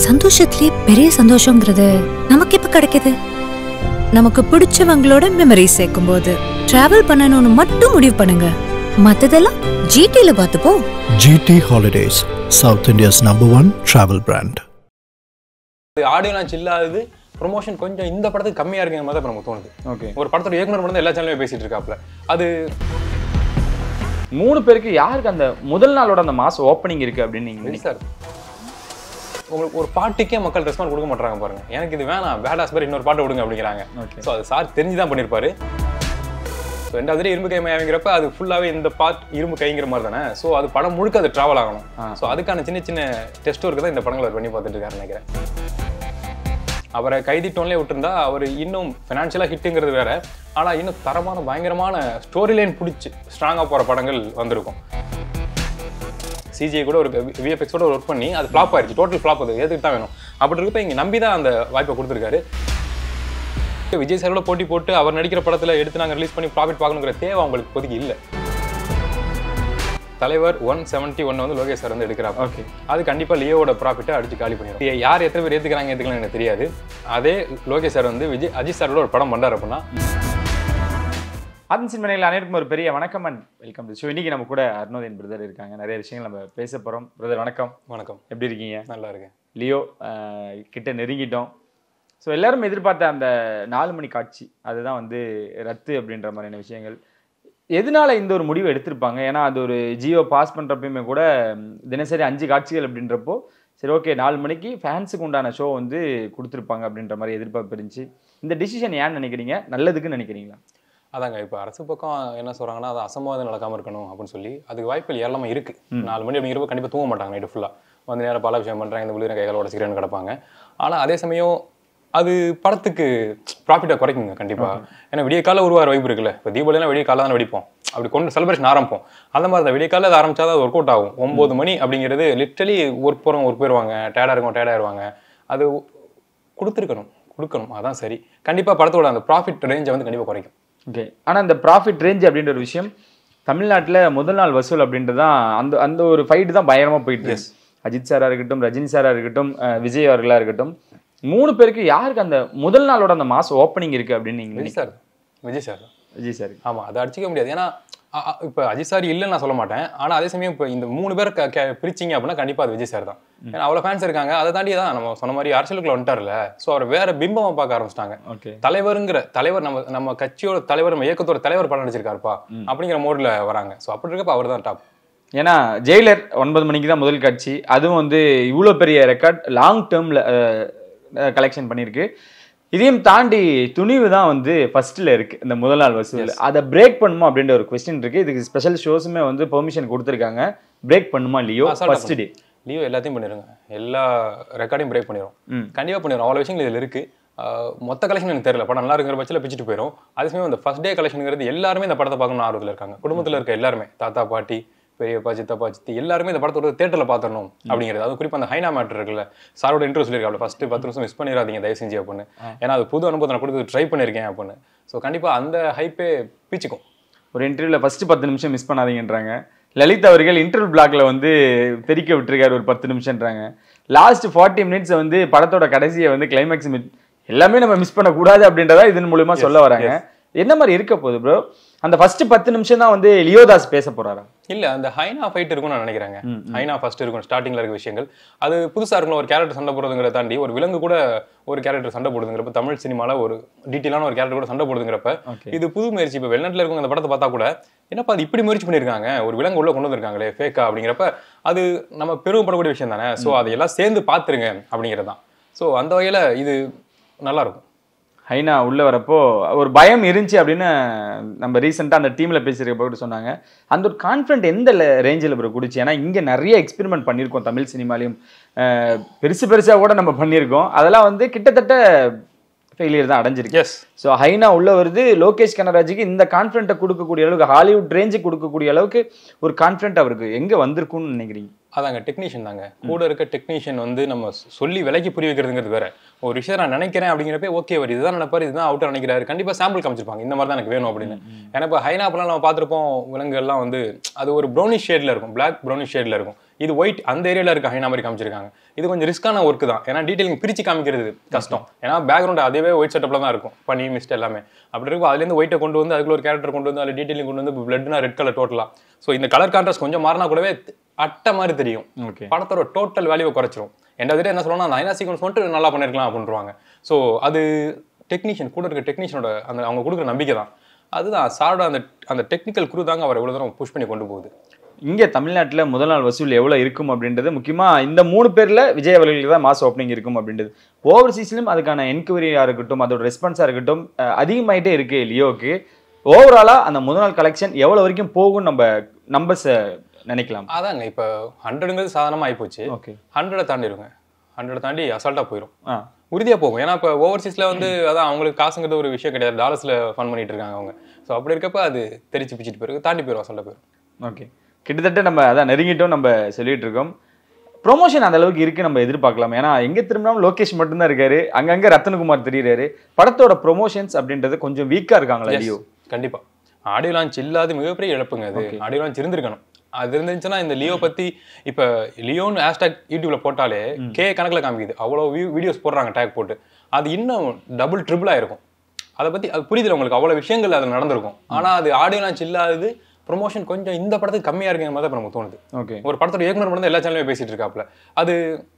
சந்தோஷத்திலே பெரிய சந்தோஷங்கிறது நமக்கு எப்ப கிடைக்குது நமக்கு பிடிச்சவங்களோட மெமரி சேர்க்கும் போது டிராவல் பண்ணணும்னு மட்டும் முடிவு பண்ணுங்க மத்ததெல்லாம் ஜிடில பார்த்துப்போம் GT Holidays, South India's number one travel brand. Audio launch இல்லாதது ப்ரொமோஷன் கொஞ்சம் இந்த படத்துக்கு கம்மியா இருக்குங்கிற மாதிரி தான் நமக்கு தோணுது ஓகே ஒரு படத்தோட இயக்குனர் மட்டும் தான் எல்லா சேனலுமே பேசிட்டு இருக்காப்ல அது மூணு பேருக்கு யாருக்கு அந்த முதல் நாளோட அந்த மாஸ் ஓப்பனிங் இருக்கு அப்படின்னு நீங்க நினைக்கிறீங்க? சார் உங்களுக்கு ஒரு பாட்டுக்கே மக்கள் ரெஸ்பாண்ட் கொடுக்க மாட்டாங்க பாருங்க எனக்கு இது வேணாம் பேடாஸ் பேர் இன்னொரு பாட்டு விடுங்க அப்படிங்கிறாங்க Okay. ஸோ அது சார் தெரிஞ்சு தான் பண்ணியிருப்பாரு ஸோ ரெண்டாவது தடவை இரும்பு கை மையாங்கிறப்ப அது ஃபுல்லாகவே இந்த பார்ட் இரும்பு கைங்கிற மாதிரி தானே ஸோ அது படம் முழுக்க அது ட்ராவல் ஆகணும் ஸோ அதுக்கான சின்ன சின்ன டெஸ்ட் ஒர்க்கு தான் இந்த படங்களை அவர் பண்ணி பார்த்துட்டு இருக்காரு நினைக்கிறேன் அவரை கைதி டோன்லேயே விட்டுருந்தா அவர் இன்னும் ஃபினான்ஷியலாக ஹிட்டுங்கிறது வேற ஆனால் இன்னும் தரமான பயங்கரமான ஸ்டோரி லைன் பிடிச்சி ஸ்ட்ராங்காக போகிற படங்கள் வந்திருக்கும் சிஜிஐ கூட ஒரு விஎஃப்எக்ஸோட ஒர்க் பண்ணி அது ஃப்ளாப் ஆயிடுச்சு டோட்டல் ஃப்ளாப் அது எதுக்கு தான் வேணும் அப்படி இருக்கப்ப இங்கே நம்பி தான் அந்த வாய்ப்பை கொடுத்துருக்காரு விஜய் சாரோட போட்டி போட்டு அவர் நடிக்கிற படத்தில் எடுத்து நாங்கள் ரிலீஸ் பண்ணி ப்ராஃபிட் பார்க்கணுங்கிற தேவை அவங்களுக்கு இப்போதைக்கு இல்லை தலைவர் ஒன் செவன்ட்டி ஒன் வந்து லோகேஷ் சார் வந்து எடுக்கிறாங்க ஓகே அது கண்டிப்பாக லியோவோட ப்ராஃபிட்டை அடிச்சு காலி பண்ணிடும் யார் எத்தனை பேர் ஏற்றுக்கிறாங்க ஏற்றுக்கலாம் எனக்கு தெரியாது அதே லோகேஷ் சார் வந்து விஜய் அஜித் சாரோட ஒரு படம் பண்ணார் அப்படின்னா ஆதன் சின்மனையில் அனைவருக்கும் ஒரு பெரிய வணக்கம் அண்ட் வெல்கம் டு ஷோ இன்னைக்கு நம்ம கூட அருணோதயன் பிரதர் இருக்காங்க நிறைய விஷயங்கள் நம்ம பேச போறோம் பிரதர் வணக்கம் வணக்கம் எப்படி இருக்கீங்க நல்லா இருக்கேன் லியோ அஹ், கிட்ட நெருங்கிட்டோம் ஸோ எல்லாரும் எதிர்பார்த்த அந்த நாலு மணி காட்சி அதுதான் வந்து ரத்து அப்படின்ற மாதிரியான விஷயங்கள் எதனால இந்த ஒரு முடிவு எடுத்திருப்பாங்க ஏன்னா அது ஒரு ஜியோ பாஸ் பண்ணுறப்பயுமே கூட ம், தினசரி அஞ்சு காட்சிகள் அப்படின்றப்போ சரி ஓகே நாலு மணிக்கு ஃபேன்ஸுக்கு உண்டான ஷோ வந்து கொடுத்துருப்பாங்க அப்படின்ற மாதிரி எதிர்பார்ப்பு இருந்துச்சு இந்த டிசிஷன் ஏன்னு நினைக்கிறீங்க நல்லதுக்குன்னு நினைக்கிறீங்களா அதாங்க இப்போ அரசு பக்கம் என்ன சொல்றாங்கன்னா அது அசம்பாவிதம் நடக்காம இருக்கணும் அப்படின்னு சொல்லி அதுக்கு வாய்ப்புகள் ஏராளமா இருக்கு நாலு மணி அப்படிங்கிறப்ப கண்டிப்பா தூங்க மாட்டாங்க நைட்டு ஃபுல்லா வந்து நேரம் பாலாபிஷேகம் பண்றாங்க இந்த விழுகிற கைகளை உடச்சிக்கிறேன்னு கிடப்பாங்க ஆனா அதே சமயம் அது படத்துக்கு ப்ராஃபிட்டை குறைக்குங்க கண்டிப்பா ஏன்னா விடிய கால உருவார வாய்ப்பு இருக்குல்ல இப்போ தீபாவளினா விடிய கால தான் வெடிப்போம் அப்படி கொண்டு செலிப்ரேஷன் ஆரம்பிப்போம் அந்த மாதிரி தான் விடிய காலையில் அது ஆரம்பிச்சா தான் ஒர்க் அவுட் ஆகும் ஒன்பது மணி அப்படிங்கிறது லிட்டரலி ஒர்க் போகிறவங்க ஒர்க் போயிடுவாங்க டயர்டாக இருக்கும் டயர்டாயிருவாங்க அது கொடுத்துருக்கணும் கொடுக்கணும் அதான் சரி கண்டிப்பா படத்தோட அந்த ப்ராஃபிட் ரேஞ்சை வந்து கண்டிப்பா குறைக்கும் ஓகே ஆனால் இந்த ப்ராஃபிட் ரேஞ்ச் அப்படின்ற ஒரு விஷயம் தமிழ்நாட்டில் முதல் நாள் வசூல் அப்படின்றது தான் அந்த அந்த ஒரு ஃபைட் தான் பயங்கரமாக போயிட்டு இருக்கு அஜித் சாரா இருக்கட்டும் ரஜினி சாரா இருக்கட்டும் அஹ், விஜய் அவர்களா இருக்கட்டும் மூணு பேருக்கு யாருக்கு அந்த முதல் நாளோட அந்த மாஸ் ஓப்பனிங் இருக்கு அப்படின்னு நீங்க Vijay sir Vijay sir Vijay sir ஆமா அதை அடிச்சிக்க முடியாது ஏன்னா அ- அ- இப்ப அஜித் சார் இல்லைன்னு நான் சொல்ல மாட்டேன் ஆனா அதே சமயம் இப்போ இந்த மூணு பேர் க- க- பிரிச்சிங்க அப்படின்னா கண்டிப்பா அது விஜய் சார் தான் ஏன்னா அவ்வளவு ஃபேன்ஸ் இருக்காங்க அதை தாண்டி தான் நம்ம சொன்ன மாதிரி அரசியலுக்குள்ள வந்துட்டார்ல சோ அவர் வேற பிம்பமா பார்க்க ஆரம்பிச்சிட்டாங்க ஓகே தலைவருங்கிற தலைவர் நம்ம நம்ம கட்சியோட தலைவர் நம்ம இயக்கத்தோட தலைவர் படம் நடிச்சிருக்காருப்பா அப்படிங்கிற மோட்ல வராங்க சோ அப்படி இருக்கப்ப அவர் தான் டாப் ஏன்னா ஜெயிலர் ஒன்பது மணிக்கு தான் முதல் காட்சி அதுவும் வந்து இவ்வளோ பெரிய ரெக்கார்ட் லாங் டேர்மில் கலெக்ஷன் பண்ணியிருக்கு இதையும் தாண்டி துணிவு தான் வந்து ஃபர்ஸ்ட்ல இருக்கு இந்த முதல் நாள் வசூல் அதை பிரேக் பண்ணுமா அப்படின்ற ஒரு கொஸ்டின் இருக்கு இதுக்கு ஸ்பெஷல் ஷோஸுமே வந்து பெர்மிஷன் கொடுத்துருக்காங்க பிரேக் பண்ணுமா லியோ Assault ஆ ஃபர்ஸ்ட் டே லீவ் எல்லாத்தையும் பண்ணிருங்க எல்லா ரெக்கார்டையும் பிரேக் பண்ணிடும் ம். கண்டிப்பா பண்ணிடும் அவ்வளவு விஷயங்கள் இதுல இருக்கு ஆஹ் மொத்த கலெக்ஷன் எனக்கு தெரியல படம் நல்லா இருக்கிற பட்சத்தில் பிச்சுட்டு போயிடும் அதே சமயம் அந்த ஃபர்ஸ்ட் டே கலெக்ஷனுங்கிறது எல்லாருமே இந்த படத்தை பார்க்கணும் ஆர்வத்தில் இருக்காங்க குடும்பத்துல இருக்க எல்லாருமே தாத்தா பாட்டி பெரியப்பா சித்தப்பா சித்தி எல்லாருமே இந்த படத்தோட தேட்டரில் பார்த்துடணும் அப்படிங்கிறது அது குறிப்பா அந்த ஹைனா மேட்டர் இருக்குல்ல சாரோட இன்ட்ரெஸ்ட் சொல்லியிருக்காப்ல ஃபர்ஸ்ட் பத்து நிமிஷம் மிஸ் பண்ணிடாதீங்க தயவு செஞ்சு அப்படின்னு ஏன்னா அது புது அனுபவத்தை நான் கொடுத்து ட்ரை பண்ணியிருக்கேன் அப்படின்னு ஸோ கண்டிப்பா அந்த ஹைப்பே பீச்சிக்கும் ஒரு இன்டர்வியூல ஃபர்ஸ்ட் பத்து நிமிஷம் மிஸ் பண்ணாதீங்கன்றாங்க லலித் அவர்கள் இன்டர்வல் பிளாக்ல வந்து தெரிக்க விட்டுருக்காரு ஒரு பத்து நிமிஷம்ன்றாங்க லாஸ்ட் ஃபார்ட்டி மினிட்ஸ் வந்து படத்தோட கடைசியை வந்து கிளைமேக்ஸ் எல்லாமே நம்ம மிஸ் பண்ணக்கூடாது அப்படின்றதா இதன் மூலியமா சொல்ல வராங்க என்ன மாதிரி இருக்க போகுது ப்ரோ அந்த ஃபர்ஸ்ட் பத்து நிமிஷம் தான் வந்து லியோதாஸ் பேச போறாரா இல்ல அந்த ஹைனா ஃபைட் இருக்கும்னு நான் நினைக்கிறேங்க ஹைனா ஃபர்ஸ்ட் இருக்கும் ஸ்டார்டிங்ல இருக்க விஷயங்கள் அது புதுசா இருக்கணும் ஒரு கேரக்டர் சண்டை போடுறதுங்கிறத தாண்டி ஒரு விலங்கு கூட ஒரு கேரக்டர் சண்டை போடுதுங்கிறப்ப தமிழ் சினிமால ஒரு டீட்டெயிலான ஒரு கேரக்டர் கூட சண்டை போடுதுங்கிறப்ப Okay. இது புது முயற்சி இப்போ வெளிநாட்டுல இருக்கவங்க அந்த படத்தை பார்த்தா கூட என்னப்பா அது இப்படி முயற்சி பண்ணியிருக்காங்க ஒரு விலங்கு உள்ள கொண்டு வந்திருக்காங்களே ஃபேக்கா அப்படிங்கிறப்ப அது நம்ம பெருமைப்படக்கூடிய விஷயம் தானே ஸோ அதையெல்லாம் சேர்ந்து பார்த்துருங்க அப்படிங்கிறது தான் ஸோ அந்த வகையில இது நல்லா இருக்கும் ஹைனா உள்ள வரப்போ ஒரு பயம் இருந்துச்சு அப்படின்னு நம்ம ரீசெண்டாக அந்த டீம்ல பேசியிருக்க கூட சொன்னாங்க அந்த ஒரு கான்ஃபிடென்ட் எந்த ரேஞ்சில் ப்ரோ குடிச்சு ஏன்னா இங்க நிறைய எக்ஸ்பெரிமெண்ட் பண்ணியிருக்கோம் தமிழ் சினிமாலையும் அஹ், பெருசு பெருசா கூட நம்ம பண்ணியிருக்கோம் அதெல்லாம் வந்து கிட்டத்தட்ட ஃபெயிலியர் தான் அடைஞ்சிருக்கு எஸ் ஸோ ஹைனா உள்ள வருது லோகேஷ் கனராஜுக்கு இந்த கான்ஃபிடென்ட்டை கொடுக்கக்கூடிய அளவுக்கு ஹாலிவுட் ரேஞ்சுக்கு கொடுக்கக்கூடிய அளவுக்கு ஒரு கான்ஃபிடென்ட் அவருக்கு எங்க வந்திருக்கும்னு நினைக்கிறீங்க அதாங்க டெக்னீஷியன் தாங்க கூட இருக்க டெக்னீஷியன் வந்து நம்ம சொல்லி விலைக்கு புரிய வைக்கிறதுங்கிறது வேற ஒரு விஷயம் நான் நினைக்கிறேன் அப்படிங்கிறப்ப ஓகே அவர் இதுதான் நினைப்பாரு இதுதான் அவுட்டர் நினைக்கிறாரு கண்டிப்பா சாம்பிள் காமிச்சிருப்பாங்க இந்த மாதிரி தான் எனக்கு வேணும் அப்படின்னு ஏன்னா இப்போ ஹைனாப்பெல்லாம் நம்ம பார்த்துருப்போம் விலங்குகள்லாம் வந்து அது ஒரு ப்ரௌனிஷ் ஷேட்ல இருக்கும் பிளாக் ப்ரௌனிஷ் ஷேட்ல இருக்கும் இது ஒயிட் அந்த ஏரியால இருக்க ஹைனா மாதிரி காமிச்சிருக்காங்க இது கொஞ்சம் ரிஸ்கான ஒர்க் தான் ஏன்னா டீடைலிங் பிரிச்சு காமிக்கிறது கஷ்டம் ஏன்னா பேக்ரவுண்ட் அதே ஒயிட் செட்டப்ல தான் இருக்கும் பனி மிஸ்ட் எல்லாமே அப்படி இருக்கும் அதுலேருந்து ஒயிட்டை கொண்டு வந்து அதுக்குள்ள ஒரு கேரக்டர் கொண்டு வந்து அதில் டீடைலிங் கொண்டு வந்து பிளட்னா ரெட் கலர் டோட்டலா ஸோ இந்த கலர் கான்ட்ராஸ்ட் கொஞ்சம் மாறினா கூடவே அட்டை மாதிரி தெரியும் ஓகே படத்தோட டோட்டல் வேல்யூவை குறைச்சிரும் எந்த என்ன சொல்லணும்னா அந்த ஐநா சீக்வன்ஸ் மட்டும் நல்லா பண்ணிருக்கலாம் அப்படின்றாங்க ஸோ அது டெக்னீஷியன் கூட இருக்க டெக்னீஷியனோட அந்த அவங்க கொடுக்குற நம்பிக்கை தான் அதுதான் சாரோட அந்த அந்த டெக்னிக்கல் குரு தாங்க அவர் இவ்வளோ தூரம் புஷ் பண்ணி கொண்டு போகுது இங்க தமிழ்நாட்டுல முதல் நாள் வசூல் எவ்வளவு இருக்கும் அப்படின்றது முக்கியமா இந்த மூணு பேர்ல விஜய் அவர்களுக்கு தான் மாஸ் ஓப்பனிங் இருக்கும் அப்படின்றது ஓவர்சீஸ்லயும் அதுக்கான என்கொயரியா இருக்கட்டும் அதோட ரெஸ்பான்ஸா இருக்கட்டும் அஹ், அதிகமாயிட்டே இருக்கு லியோக்கு ஓவராலா அந்த முதல் நாள் கலெக்ஷன் எவ்வளவு வரைக்கும் போகும் நம்ம நம்பர்ஸ் நினைக்கலாம் அதாங்க இப்போ ஹண்ட்ரடுங்கிறது சாதாரணமாக ஆகிப்போச்சு ஓகே ஹண்ட்ரடை தாண்டிடுங்க ஹண்ட்ரடை தாண்டி அசால்ட்டாக போயிடும் ஆ உறுதியாக போகும் ஏன்னா இப்போ ஓவர்சீஸில் வந்து அதான் அவங்களுக்கு காசுங்கிறது ஒரு விஷயம் கிடையாது டாலர்ஸில் ஃபன் பண்ணிட்டு இருக்காங்க அவங்க ஸோ அப்படி இருக்கப்ப அது தெரிச்சு பிச்சுட்டு போயிருக்கு தாண்டி போயிடும் அசால்ட்டாக போயிடும் ஓகே கிட்டத்தட்ட நம்ம அதான் நெருங்கிட்டோம் நம்ம சொல்லிட்டு இருக்கோம் ப்ரொமோஷன் அந்த அளவுக்கு இருக்கு நம்ம எதிர்பார்க்கலாம் ஏன்னா எங்க திரும்பினாலும் லோகேஷ் மட்டும்தான் இருக்காரு அங்கங்க ரத்தனகுமார் தெரியுறாரு படத்தோட ப்ரொமோஷன்ஸ் அப்படின்றது கொஞ்சம் வீக்கா இருக்காங்களா லியோ கண்டிப்பா ஆடியோ லான்ச் இல்லாத மிகப்பெரிய இழப்புங்க அது ஆடியோ லான்ச் இருந்திருக்கணும் அது இருந்துச்சுன்னா இந்த லியோ பத்தி இப்ப லியோன்னு ஹேஷ்டாக் யூடியூப்ல போட்டாலே கே கணக்குல காமிக்குது அவ்வளோ வீடியோஸ் போடுறாங்க டேக் போட்டு அது இன்னும் டபுள் ட்ரிபிள் ஆயிருக்கும் அதை பத்தி அது புரியுதுல உங்களுக்கு அவ்வளவு விஷயங்கள் அதுல நடந்திருக்கும் ஆனா அது ஆடியோ லான்ச் இல்லாதது ப்ரொமோஷன் கொஞ்சம் இந்த படத்துக்கு கம்மியா இருக்குங்கிற மாதிரி தான் இப்ப நமக்கு தோணுது ஓகே ஒரு படத்தோட இயக்குனர் மட்டும் தான் எல்லா சேனலுமே பேசிட்டு இருக்காப்ல அது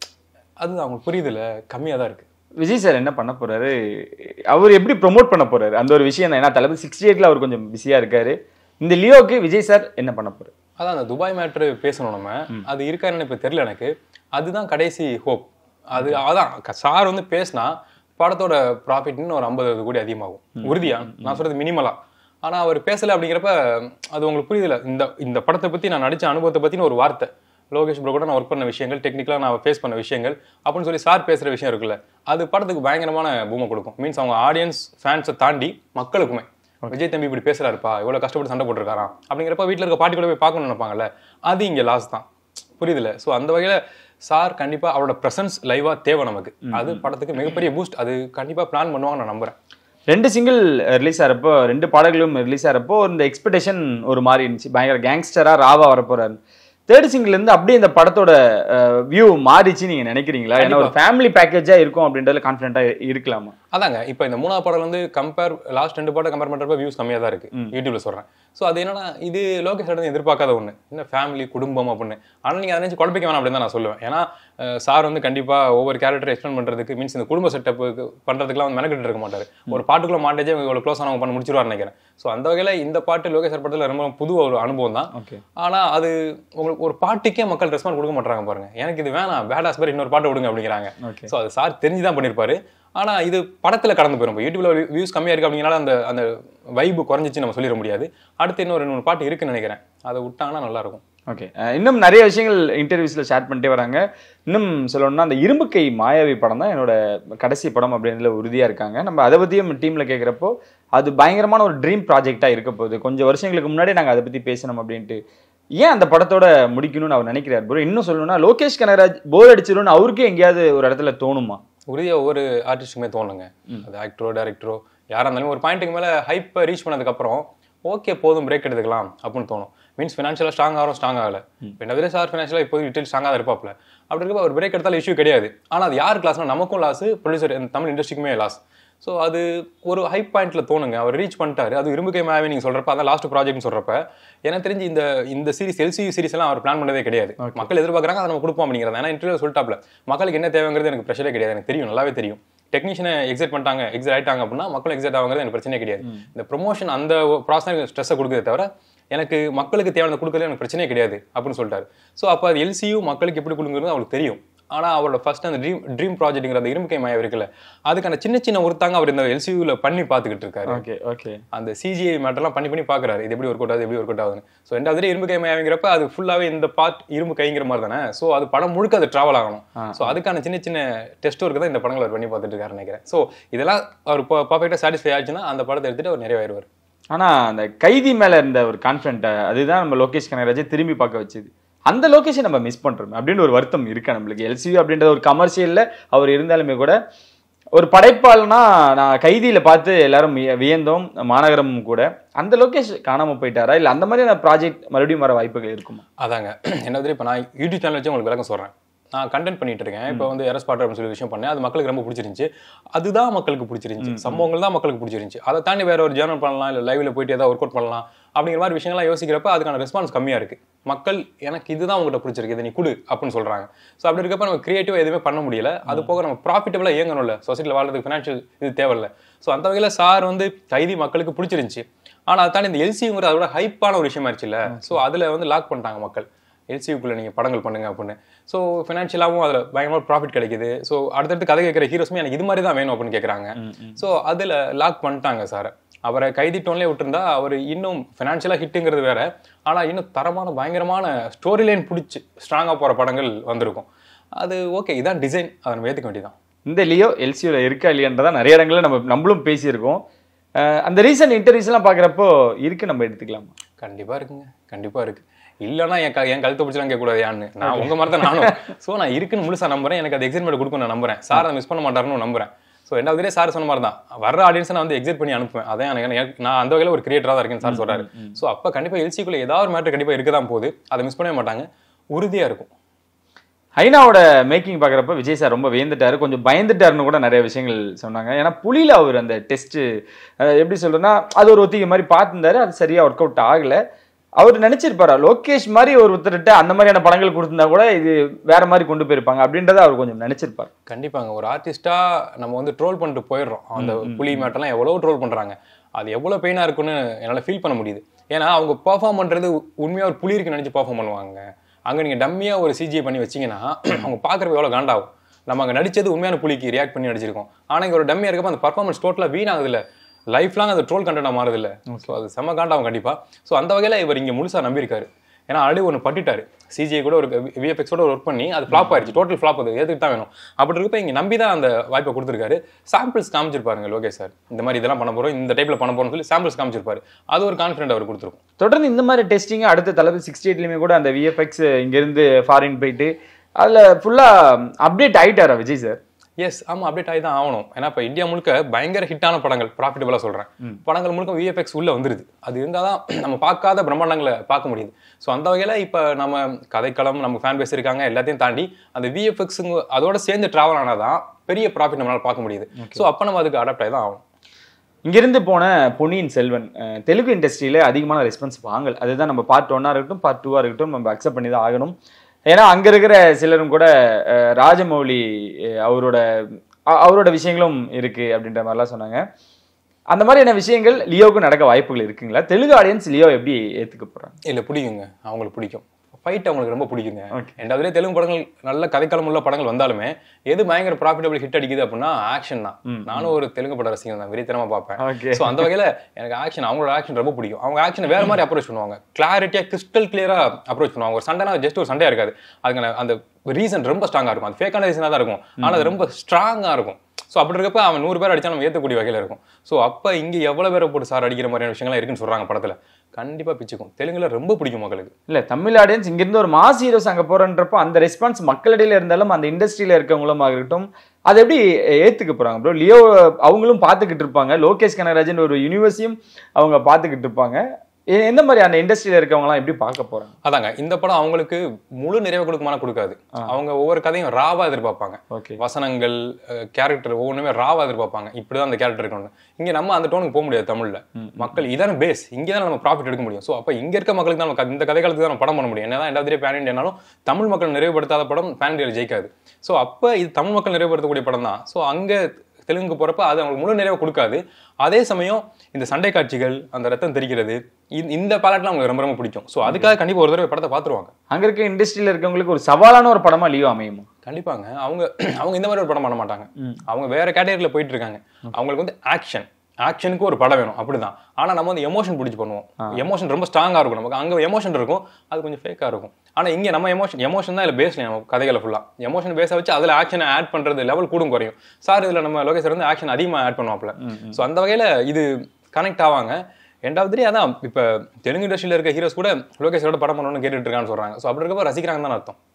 அது அவங்களுக்கு புரியுதுல கம்மியா தான் இருக்கு விஜய் சார் என்ன பண்ண போறாரு அவர் எப்படி ப்ரோமோட் பண்ண போறாரு அந்த ஒரு விஷயம் தான் ஏன்னா தளபதி சிக்ஸ்டி எயிட்ல அவர் கொஞ்சம் பிஸியா இருக்காரு இந்த லியோக்கு விஜய் சார் என்ன பண்ண போறாரு அதான் அந்த துபாய் மேட்ரு பேசணும் நம்ம அது இருக்கான்னு இப்போ தெரியல எனக்கு அதுதான் கடைசி ஹோப் அது அதான் க- சார் வந்து பேசினா படத்தோட ப்ராஃபிட் இன்னும் ஒரு ஐம்பது கோடி அதிகமாகும் உறுதியா நான் சொல்றது மினிமலா ஆனா அவர் பேசல அப்படிங்கிறப்ப அது உங்களுக்கு புரியுதுல இந்த இந்த படத்தை பத்தி நான் நடிச்ச அனுபவத்தை பத்தின ஒரு வார்த்தை லோகேஷ் ப்ரோ கூட நான் ஒர்க் பண்ண விஷயங்கள் டெக்னிக்கலாக நான் ஃபேஸ் பண்ண விஷயங்கள் அப்படின்னு சொல்லி சார் பேசுற விஷயம் இருக்குல்ல அது படத்துக்கு பயங்கரமான பூமை கொடுக்கும் மீன்ஸ் அவங்க ஆடியன்ஸ் ஃபேன்ஸை தாண்டி மக்களுக்குமே விஜய் தம்பி இப்படி பேசுறாருப்பா இவ்வளவு கஷ்டப்பட்டு சண்டை போட்டிருக்காராம் அப்படிங்கிறப்ப வீட்ல இருக்க பாட்டி கூட போய் பார்க்கணும்னு நினைப்பாங்கல்ல அது இங்க லாஸ் தான் புரியுதுல சோ அந்த வகையில சார் கண்டிப்பா அவரோட பிரசன்ஸ் லைவா தேவை நமக்கு அது படத்துக்கு மிகப்பெரிய பூஸ்ட் அது கண்டிப்பா பிளான் பண்ணுவாங்க நான் நம்புறேன் ரெண்டு சிங்கிள் ரிலீஸ் ஆகிறப்போ ரெண்டு பாடல்களும் ரிலீஸ் ஆகிறப்போ இந்த எக்ஸ்பெக்டேஷன் ஒரு மாதிரி இருந்துச்சு பயங்கர கேங்ஸ்டரா ராவா வரப்போறாரு தேர்ட் சிங்கிள் இருந்து அப்படியே இந்த படத்தோட வியூ மாறிச்சு நீங்க நினைக்கிறீங்களா ஏன்னா ஒரு ஃபேமிலி பேக்கேஜா இருக்கும் அப்படின்றதுல கான்ஃபிடென்ட்டா இருக்கலாமா அதாங்க இப்போ இந்த மூணாவது பாடல் வந்து கம்பேர் லாஸ்ட் ரெண்டு பாட்டை கம்பேர் பண்றப்ப வியூஸ் கம்மியா தான் இருக்கு யூடியூப்ல சொல்றேன் சோ அது என்னன்னா இது லோகேஷ் இருந்து எதிர்பார்க்காத ஒண்ணு என்ன ஃபேமிலி குடும்பம் அப்படின்னு ஆனா நீங்க அதை நினைச்சு குழப்பிக்க வேணாம் அப்படின்னு தான் நான் சொல்லுவேன் ஏன்னா சார் வந்து கண்டிப்பா ஒவ்வொரு கேரக்டர் எக்ஸ்பிளைன் பண்றதுக்கு மீன்ஸ் இந்த குடும்ப செட்டப் பண்றதுக்குலாம் வந்து மெனக்கிட்டு இருக்க மாட்டாரு ஒரு பாட்டுக்குள்ள மாண்டேஜே இவ்வளவு க்ளோஸ் ஆனவங்க பண்ண முடிச்சிருவாரு நினைக்கிறேன் சோ அந்த வகையில இந்த பாட்டு லோகேஷ் சார் படத்துல ரொம்ப புது ஒரு அனுபவம் தான் ஓகே ஆனா அது உங்களுக்கு ஒரு பாட்டுக்கே மக்கள் ரெஸ்பாண்ட் கொடுக்க மாட்டாங்க பாருங்க எனக்கு இது வேணாம் பேடாஸ் மாதிரி இன்னொரு பாட்டு விடுங்க அப்படிங்கிறாங்க ஓகே ஸோ அது சார் தெரிஞ்சு தான் பண்ணியிருப்பாரு ஆனா இது படத்துல கடந்து போயிடும் இப்போ யூடியூப்ல வியூஸ் கம்மியா இருக்கு அப்படிங்கனால அந்த அந்த வைப்பு குறைஞ்சிச்சு நம்ம சொல்லிட முடியாது அடுத்து இன்னும் ரெண்டு மூணு பாட்டு இருக்குன்னு நினைக்கிறேன் அதை விட்டாங்கன்னா நல்லா இருக்கும் ஓகே இன்னும் நிறைய விஷயங்கள் இன்டர்வியூஸ்ல ஷேர் பண்ணிட்டே வராங்க இன்னும் சொல்லணும்னா அந்த இரும்புக்கை மாயாவி படம் தான் என்னோட கடைசி படம் அப்படின்றதுல உறுதியா இருக்காங்க நம்ம அதை பத்தியும் டீம்ல கேட்குறப்போ அது பயங்கரமான ஒரு ட்ரீம் ப்ராஜெக்டா இருக்க போகுது கொஞ்சம் வருஷங்களுக்கு முன்னாடி நாங்க அதை பத்தி பேசணும் அப்படின்ட்டு ஏன் அந்த படத்தோட முடிக்கணும்னு அவர் நினைக்கிறார் ப்ரோ இன்னும் சொல்லணும்னா லோகேஷ் கனகராஜ் போர் அடிச்சிரும்னு அவருக்கே எங்கேயாவது ஒரு இடத்துல தோணுமா உறுதியா ஒவ்வொரு ஆர்டிஸ்ட்டுக்குமே தோணுங்க அது ஆக்டரோ டேரக்டரோ யாரா இருந்தாலும் ஒரு பாயிண்ட்டுக்கு மேல ஹைப்பை ரீச் பண்ணதுக்கப்புறம் ஓகே போதும் பிரேக் எடுத்துக்கலாம் அப்படின்னு தோணும் மீன்ஸ் ஃபினான்ஷியலாக ஸ்ட்ராங் ஆகிறோம் ஸ்ட்ராங் ஆகல இப்போ நவீன சார் ஃபினான்ஷியலாக இப்போ லிட்டில் ஸ்ட்ராங்காக தான் இருப்பாப்ல அப்படி இருக்கப்ப அவர் பிரேக் எடுத்தாலும் இஷ்யூ கிடையாது ஆனா அது யாருக்கு லாஸ்னா நமக்கும் லாஸ் ப்ரொடியூசர் தமிழ் இண்டஸ்ட்ரிக்குமே லாஸ் ஸோ அது ஒரு ஹை பாயிண்ட்ல தோணுங்க அவர் ரீச் பண்ணிட்டாரு அது இரும்புகை மாயாவே நீங்க சொல்றப்ப அதான் லாஸ்ட் ப்ராஜெக்ட்னு சொல்றப்ப எனக்கு தெரிஞ்சு இந்த இந்த சீரிஸ் எல்சியூ சீரிஸ் எல்லாம் அவர் பிளான் பண்ணதே கிடையாது மக்கள் எதிர்பார்க்கறாங்க அதை நம்ம கொடுப்போம் அப்படிங்கிறது ஏன்னா இன்டர்வியூ சொல்லிட்டாப்ல மக்களுக்கு என்ன தேவைங்கிறது எனக்கு பிரச்சனை கிடையாது எனக்கு தெரியும் நல்லாவே தெரியும் டெக்னீஷியனை எக்ஸைட் பண்ணிட்டாங்க எக்ஸைட் ஆயிட்டாங்க அப்படின்னா மக்களும் எக்ஸைட் ஆகுங்கிறது எனக்கு பிரச்சனையே கிடையாது இந்த ப்ரொமோஷன் அந்த ப்ராசஸ் ஸ்ட்ரெஸ்ஸை கொடுக்குறதே தவிர எனக்கு மக்களுக்கு தேவையான கொடுக்கறது எனக்கு பிரச்சனையே கிடையாது அப்படின்னு சொல்லிட்டாரு ஸோ அப்போ அது எல்சியூ மக்களுக்கு எப்படி கொடுக்குறது அவருக்கு தெரியும் ஆனா அவரோட ஃபர்ஸ்ட் அந்த ட்ரீம் ட்ரீம் ப்ராஜெக்ட்ங்கிற அந்த இரும்புக்கை மாயம் இருக்குல்ல அதுக்கான சின்ன சின்ன ஒருத்தாங்க அவர் இந்த எல்சியூல பண்ணி பார்த்துக்கிட்டு இருக்காரு ஓகே ஓகே அந்த சிஜிஐ மேட்டர்லாம் பண்ணி பண்ணி பார்க்குறாரு இது எப்படி ஒர்க் அவுட் ஆகுது எப்படி ஒர்க் அவுட் ஆகுதுன்னு ஸோ ரெண்டாவது இரும்பு கை மாயங்கிறப்ப அது ஃபுல்லாகவே இந்த பார்ட் இரும்பு கைங்கிற மாதிரி தானே ஸோ அது படம் முழுக்க அது ட்ராவல் ஆகணும் ஸோ அதுக்கான சின்ன சின்ன டெஸ்ட் ஒர்க்கு தான் இந்த படங்களை அவர் பண்ணி பார்த்துட்டு இருக்காரு நினைக்கிறேன் ஸோ இதெல்லாம் அவர் பர்ஃபெக்டாக சாட்டிஸ்ஃபை ஆச்சுன்னா அந்த படத்தை எடுத்துட்டு அவர் நிறைவேறுவார் ஆனா அந்த கைதி மேல இருந்த ஒரு கான்ஃபிடென்ட் அதுதான் நம்ம லோகேஷ் கனகராஜை திரும்பி பார்க்க வச்சது அந்த லொகேஷன் நம்ம மிஸ் பண்றோம் அப்படின்னு ஒரு வருத்தம் இருக்கா நம்மளுக்கு எல்சியூ அப்படின்ற ஒரு கமர்ஷியல்ல அவர் இருந்தாலுமே கூட ஒரு படைப்பாளனா நான் கைதியில பார்த்து எல்லாரும் விய- வியந்தோம் மாநகரம் கூட அந்த லோகேஷ் காணாம போயிட்டாரா இல்ல அந்த மாதிரியான ப்ராஜெக்ட் மறுபடியும் வர வாய்ப்புகள் இருக்குமா அதாங்க என்ன தெரியும் இப்போ நான் யூடியூப் சேனல் வச்சு உங்களுக்கு விளக்கம் சொல்கிறேன் நான் கண்டென்ட் பண்ணிட்டு இருக்கேன் இப்போ வந்து எரஸ் பாட்டர் அப்படின்னு சொல்லி விஷயம் பண்ணேன் அது மக்களுக்கு ரொம்ப பிடிச்சிருந்துச்சு அதுதான் மக்களுக்கு பிடிச்சிருந்துச்சு சம்பவங்கள் தான் மக்களுக்கு பிடிச்சிருந்துச்சு அதை தாண்டி வேற ஒரு ஜேர்னல் பண்ணலாம் இல்லை லைவ்ல போயிட்டு ஏதாவது ஒர்க் அவுட் பண்ணலாம் அப்படிங்கிற மாதிரி விஷயங்கள்லாம் யோசிக்கிறப்ப அதுக்கான ரெஸ்பான்ஸ் கம்மியா இருக்கு மக்கள் எனக்கு இதுதான் உங்கள்கிட்ட பிடிச்சிருக்கு இதை நீ கொடு அப்படின்னு சொல்றாங்க ஸோ அப்படி இருக்கப்ப நம்ம கிரியேட்டிவா எதுவுமே பண்ண முடியல அது போக நம்ம ப்ராஃபிட்டபிளா இயங்கணும்ல சொசைட்டியில் வாழ்றதுக்கு ஃபினான்ஷியல் இது தேவையில்ல ஸோ அந்த வகையில் சார் வந்து கைதி மக்களுக்கு பிடிச்சிருந்துச்சு ஆனா அதை தாண்டி இந்த எல்சிங்கிற அதோட ஹைப்பான ஒரு விஷயமா இருச்சுல்ல ஸோ அதுல வந்து லாக் பண்ணிட்டாங்க மக்கள் எல்சியூக்குள்ள நீங்க படங்கள் பண்ணுங்க அப்படின்னு ஸோ ஃபினான்ஷியலாகவும் அதில் பயங்கரமாக ப்ராஃபிட் கிடைக்குது ஸோ அடுத்தடுத்து கதை கேட்குற ஹீரோஸுமே எனக்கு இது மாதிரி தான் வேணும் அப்படின்னு கேட்குறாங்க ஸோ அதில் லாக் பண்ணிட்டாங்க சார் அவரை கைதி டோன்லேயே விட்டுருந்தா அவர் இன்னும் ஃபினான்ஷியலாக ஹிட்டுங்கிறது வேற ஆனால் இன்னும் தரமான பயங்கரமான ஸ்டோரி லைன் பிடிச்சி ஸ்ட்ராங்காக போகிற படங்கள் வந்திருக்கும் அது ஓகே இதான் டிசைன் அதை நம்ம ஏற்றுக்க வேண்டியதான் இந்த லியோ எல்சியூல இருக்கா இல்லையன்றதா நிறைய இடங்கள்ல நம்ம நம்மளும் பேசியிருக்கோம் அஹ் அந்த ரீசன்ட் இன்டர்வியூஸ்லாம் பார்க்குறப்போ இருக்கு நம்ம எடுத்துக்கலாமா கண்டிப்பா இருக்குங்க கண்டிப்பா இருக்கு இல்லைன்னா என் க என் கழுத்தை பிடிச்சலாம் கேட்கக்கூடாது யான்னு நான் உங்க மாதிரி தான் நானும் ஸோ நான் இருக்குன்னு முழுசா நம்புறேன் எனக்கு அது எக்ஸைட்மெண்ட் கொடுக்கும் நான் நம்புறேன் சார் அதை மிஸ் பண்ண மாட்டாருன்னு நம்புறேன் ஸோ ரெண்டாவதுலேயே சார் சொன்ன மாதிரி தான் வர்ற ஆடியன்ஸை நான் வந்து எக்ஸைட் பண்ணி அனுப்புவேன் அதான் எனக்கு எனக்கு- நான் அந்த வகையில் ஒரு கிரியேட்டராக தான் இருக்கேன்னு சார் சொல்றாரு ஸோ அப்போ கண்டிப்பா எல்சிக்குள்ள ஏதாவது ஒரு மேட்டர் கண்டிப்பா இருக்க தான் போகுது அதை மிஸ் பண்ணவே மாட்டாங்க உறுதியா இருக்கும் ஹைனாவோட மேக்கிங் பார்க்குறப்ப விஜய் சார் ரொம்ப வியந்துட்டாரு கொஞ்சம் பயந்துட்டாருன்னு கூட நிறைய விஷயங்கள் சொன்னாங்க ஏன்னா புலியில் அவர் அந்த டெஸ்ட்டு எப்படி சொல்றேன்னா அது ஒரு ஒத்திகை மாதிரி பார்த்துருந்தாரு அது சரியா ஒர்க் அவுட் ஆகல அவர் நினைச்சிருப்பாரா லோகேஷ் மாதிரி ஒரு ஒருத்தர்கிட்ட அந்த மாதிரியான படங்கள் கொடுத்திருந்தா கூட இது வேற மாதிரி கொண்டு போயிருப்பாங்க அப்படின்றத அவர் கொஞ்சம் நினைச்சிருப்பார் கண்டிப்பாங்க ஒரு ஆர்டிஸ்டா நம்ம வந்து ட்ரோல் பண்ணிட்டு போயிடுறோம் அந்த புலி மேட்டெல்லாம் எவ்வளவு ட்ரோல் பண்றாங்க அது எவ்வளவு பெயினா இருக்குன்னு என்னால ஃபீல் பண்ண முடியுது ஏன்னா அவங்க பெர்ஃபார்ம் பண்றது உண்மையா ஒரு புலி இருக்குன்னு நினைச்சு பெர்ஃபார்ம் பண்ணுவாங்க அங்க நீங்க டம்மியா ஒரு சிஜிஐ பண்ணி வச்சீங்கன்னா அவங்க பாக்குறப்ப எவ்வளவு காண்டாகும் நம்ம அங்க நடிச்சது உண்மையான புலிக்கு ரியாக்ட் பண்ணி நடிச்சிருக்கோம் ஆனா இங்க ஒரு டம்மியா இருக்கப்ப அந்த பர்ஃபார்மன்ஸ் டோட்டலா வீணாகுது இல்ல லைஃப் லாங் அது ட்ரோல் கண்டென்ட் மாறுது இல்ல ஸோ அது செம காண்டாகும் கண்டிப்பா ஸோ அந்த வகையில இவர் இங்க முழுசா நம்பியிருக்காரு ஏன்னா ஆல்ரெடி ஒன்று பட்டுட்டாரு சிஜிஐ கூட ஒரு விஎஃப்எக்ஸோட ஒர்க் பண்ணி அது ஃப்ளாப் ஆயிடுச்சு டோட்டல் ஃப்ளாப் அது எதுக்கு தான் வேணும் அப்படி இருக்கப்ப இங்க நம்பி தான் அந்த வாய்ப்பை கொடுத்துருக்காரு சாம்பிள்ஸ் காமிச்சிருப்பாருங்க லோகேஷ் சார் இந்த மாதிரி இதெல்லாம் பண்ண போறோம் இந்த டைப்ல பண்ண போறோம்னு சொல்லி சாம்பிள்ஸ் காமிச்சிருப்பாரு அது ஒரு கான்ஃபிடென்ட் அவர் கொடுத்துருக்கும் தொடர்ந்து இந்த மாதிரி டெஸ்டிங் அடுத்த தளபதி சிக்ஸ்டி எயிட்லையுமே கூட அந்த விஎஃப்எக்ஸ் இங்கேருந்து ஃபாரின் போயிட்டு அதில் ஃபுல்லாக அப்டேட் ஆயிட்டாரா விஜய் சார் எஸ் ஆமா அப்டேட் ஆகி தான் ஆகணும் ஏன்னா இப்போ இந்தியா முழுக்க பயங்கர ஹிட்டான படங்கள் ப்ராஃபிட்டபுளாக சொல்றேன் படங்கள் முழுக்க விஎஃப்எக்ஸ் உள்ள வந்துருது அது இருந்தால் தான் நம்ம பார்க்காத பிரம்மாண்டங்களை பார்க்க முடியுது ஸோ அந்த வகையில் இப்போ நம்ம கதைக்களம் நம்ம ஃபேன் பேஸ் இருக்காங்க எல்லாத்தையும் தாண்டி அந்த விஎஃப்எக்ஸுங்க அதோட சேர்ந்து ட்ராவல் ஆனால் தான் பெரிய ப்ராஃபிட் நம்மளால பார்க்க முடியுது ஸோ அப்போ நம்ம அதுக்கு அடாப்ட் ஆகி தான் ஆகணும் இங்கிருந்து போன பொன்னியின் செல்வன் அஹ், தெலுங்கு இண்டஸ்ட்ரியில அதிகமான ரெஸ்பான்ஸ் வாங்கல் அதுதான் நம்ம பார்ட் ஒன்னா இருக்கட்டும் பார்ட் டூவா இருக்கட்டும் நம்ம அக்செப்ட் பண்ணி தான் ஆகணும் ஏன்னா அங்க இருக்கிற சிலரும் கூட அஹ், ராஜமௌலி அஹ், அவரோட அ- அவரோட விஷயங்களும் இருக்கு அப்படின்ற மாதிரிலாம் சொன்னாங்க அந்த மாதிரியான விஷயங்கள் லியோவுக்கு நடக்க வாய்ப்புகள் இருக்குங்களா தெலுங்கு ஆடியன்ஸ் லியோ எப்படி ஏத்துக்க போறாங்க இல்லை பிடிக்குங்க அவங்களுக்கு பிடிக்கும் ஃபைட் அவங்களுக்கு ரொம்ப பிடிக்குங்க Okay. ரெண்டாவதுலேயே தெலுங்கு படங்கள் நல்ல கதைக்களம் உள்ள படங்கள் வந்தாலுமே எது பயங்கர ப்ராஃபிட்டபிள் ஹிட் அடிக்குது அப்படின்னா ஆக்ஷன் தான் நானும் ஒரு தெலுங்கு பட ரசிகன் தான் வெறித்தனமா பார்ப்பேன் Okay. ஸோ அந்த வகையில எனக்கு ஆக்ஷன் அவங்களோட ஆக்ஷன் ரொம்ப பிடிக்கும் அவங்க ஆக்ஷன் வேற மாதிரி அப்ரோச் பண்ணுவாங்க கிளாரிட்டியா கிறிஸ்டல் கிளியரா அப்ரோச் பண்ணுவாங்க ஒரு சண்டைனா ஜஸ்ட் ஒரு சண்டையா இருக்காது அதுக்கான அந்த ரீசன் ரொம்ப ஸ்ட்ராங்கா இருக்கும் அது ஃபேக்கான ரீசனாக தான் இருக்கும் ஆனா அது ரொம்ப ஸ்ட்ராங்கா இருக்கும் ஸோ அப்படி இருக்கப்ப அவன் நூறு பேர் அடிச்சா நம்ம ஏற்றக்கூடிய வகையில இருக்கும் ஸோ அப்ப இங்க எவ்வளவு பேரை போட்டு சார் அடிக்கிற மாதிரியான விஷயங்கள்லாம் இருக்குன்னு சொல்றாங்க படத்துல கண்டிப்பா பிச்சுக்கும் தெலுங்குல ரொம்ப பிடிக்கும் மக்களுக்கு இல்ல தமிழ் ஆடியன்ஸ் இங்கிருந்து ஒரு மாஸ் ஹீரோஸ் அங்க போறன்றப்போ அந்த ரெஸ்பான்ஸ் மக்களிடையில இருந்தாலும் அந்த இண்டஸ்ட்ரியில இருக்கவங்களும் இருக்கட்டும் அதை எப்படி ஏத்துக்க போறாங்க ப்ரோ லியோ அவங்களும் பார்த்துக்கிட்டு இருப்பாங்க லோகேஷ் கனகராஜன் ஒரு யூனிவர்ஸையும் அவங்க பார்த்துக்கிட்டு இருப்பாங்க எ- எந்த மாதிரி அந்த இண்டஸ்ட்ரியில இருக்கவங்கலாம் எப்படி பார்க்க போறாங்க அதாங்க இந்த படம் அவங்களுக்கு முழு நிறைவு கொடுக்குமான கொடுக்காது அவங்க ஒவ்வொரு கதையும் ராவா எதிர்பார்ப்பாங்க ஓகே வசனங்கள் கேரக்டர் ஒவ்வொன்றுமே ராவா எதிர்பார்ப்பாங்க இப்படிதான் அந்த கேரக்டர் இருக்கணும் இங்க நம்ம அந்த டோனுக்கு போக முடியாது தமிழ்ல மக்கள் இதான பேஸ் இங்கே தான் நம்ம ப்ராஃபிட் எடுக்க முடியும் ஸோ அப்போ இங்க இருக்க மக்களுக்கு தான் நம்ம இந்த கதை காலத்துக்கு தான் நம்ம படம் பண்ண முடியும் என்னதான் ரெண்டாவது பேன் இண்டியானாலும் தமிழ் மக்கள் நிறைவுபடுத்தாத படம் பேன் இண்டியாவில் ஜெயிக்காது ஸோ அப்போ இது தமிழ் மக்கள் நிறைவுபடுத்தக்கூடிய படம் தான் ஸோ அங்க தெலுங்கு போறப்ப அது அவங்களுக்கு முழு நிறைவை கொடுக்காது அதே சமயம் இந்த சண்டை காட்சிகள் அந்த ரத்தம் தெரிக்கிறது இந்த- இந்த பாலாட்லாம் அவங்களுக்கு ரொம்ப ரொம்ப பிடிக்கும் ஸோ அதுக்காக கண்டிப்பா ஒரு தடவை படத்தை பார்த்துருவாங்க அங்க இருக்க இண்டஸ்ட்ரியில இருக்கவங்களுக்கு ஒரு சவாலான ஒரு படமா லியோ அமையுமா கண்டிப்பாங்க அவங்க அவங்க இந்த மாதிரி ஒரு படம் பண்ண மாட்டாங்க அவங்க வேற கேட்டகரியில் போயிட்டு இருக்காங்க அவங்களுக்கு வந்து ஆக்ஷன் ஆக்ஷனுக்கு ஒரு படம் வேணும் அப்படிதான் ஆனா நம்ம வந்து எமோஷன் பிடிச்சி பண்ணுவோம் எமோஷன் ரொம்ப ஸ்ட்ராங்கா இருக்கும் நமக்கு அங்க எமோஷன் இருக்கும் அது கொஞ்சம் ஃபேக்கா இருக்கும் ஆனா இங்க நம்ம எமோஷன் எமோஷன் தான் இல்ல பேஸ் நம்ம கதைகளை ஃபுல்லா எமோஷன் பேஸை வச்சு அதுல ஆக்ஷனை ஆட் பண்றது லெவல் கூடும் குறையும் சார் இதுல நம்ம லோகேஷ் வந்து ஆக்ஷன் அதிகமா ஆட் பண்ணுவாப்ல ஸோ அந்த வகையில இது கனெக்ட் ஆவாங்க ரெண்டாவது அதான் இப்ப தெலுங்கு இண்டஸ்ட்ரியில இருக்க ஹீரோஸ் கூட லோகேஷோட படம் பண்ணணும்னு கேட்டுட்டு இருக்கான்னு சொல்றாங்க ஸோ அப்படி இருக்கப்ப ரசிக்கிறாங்கன்னு தான் அர்த்தம்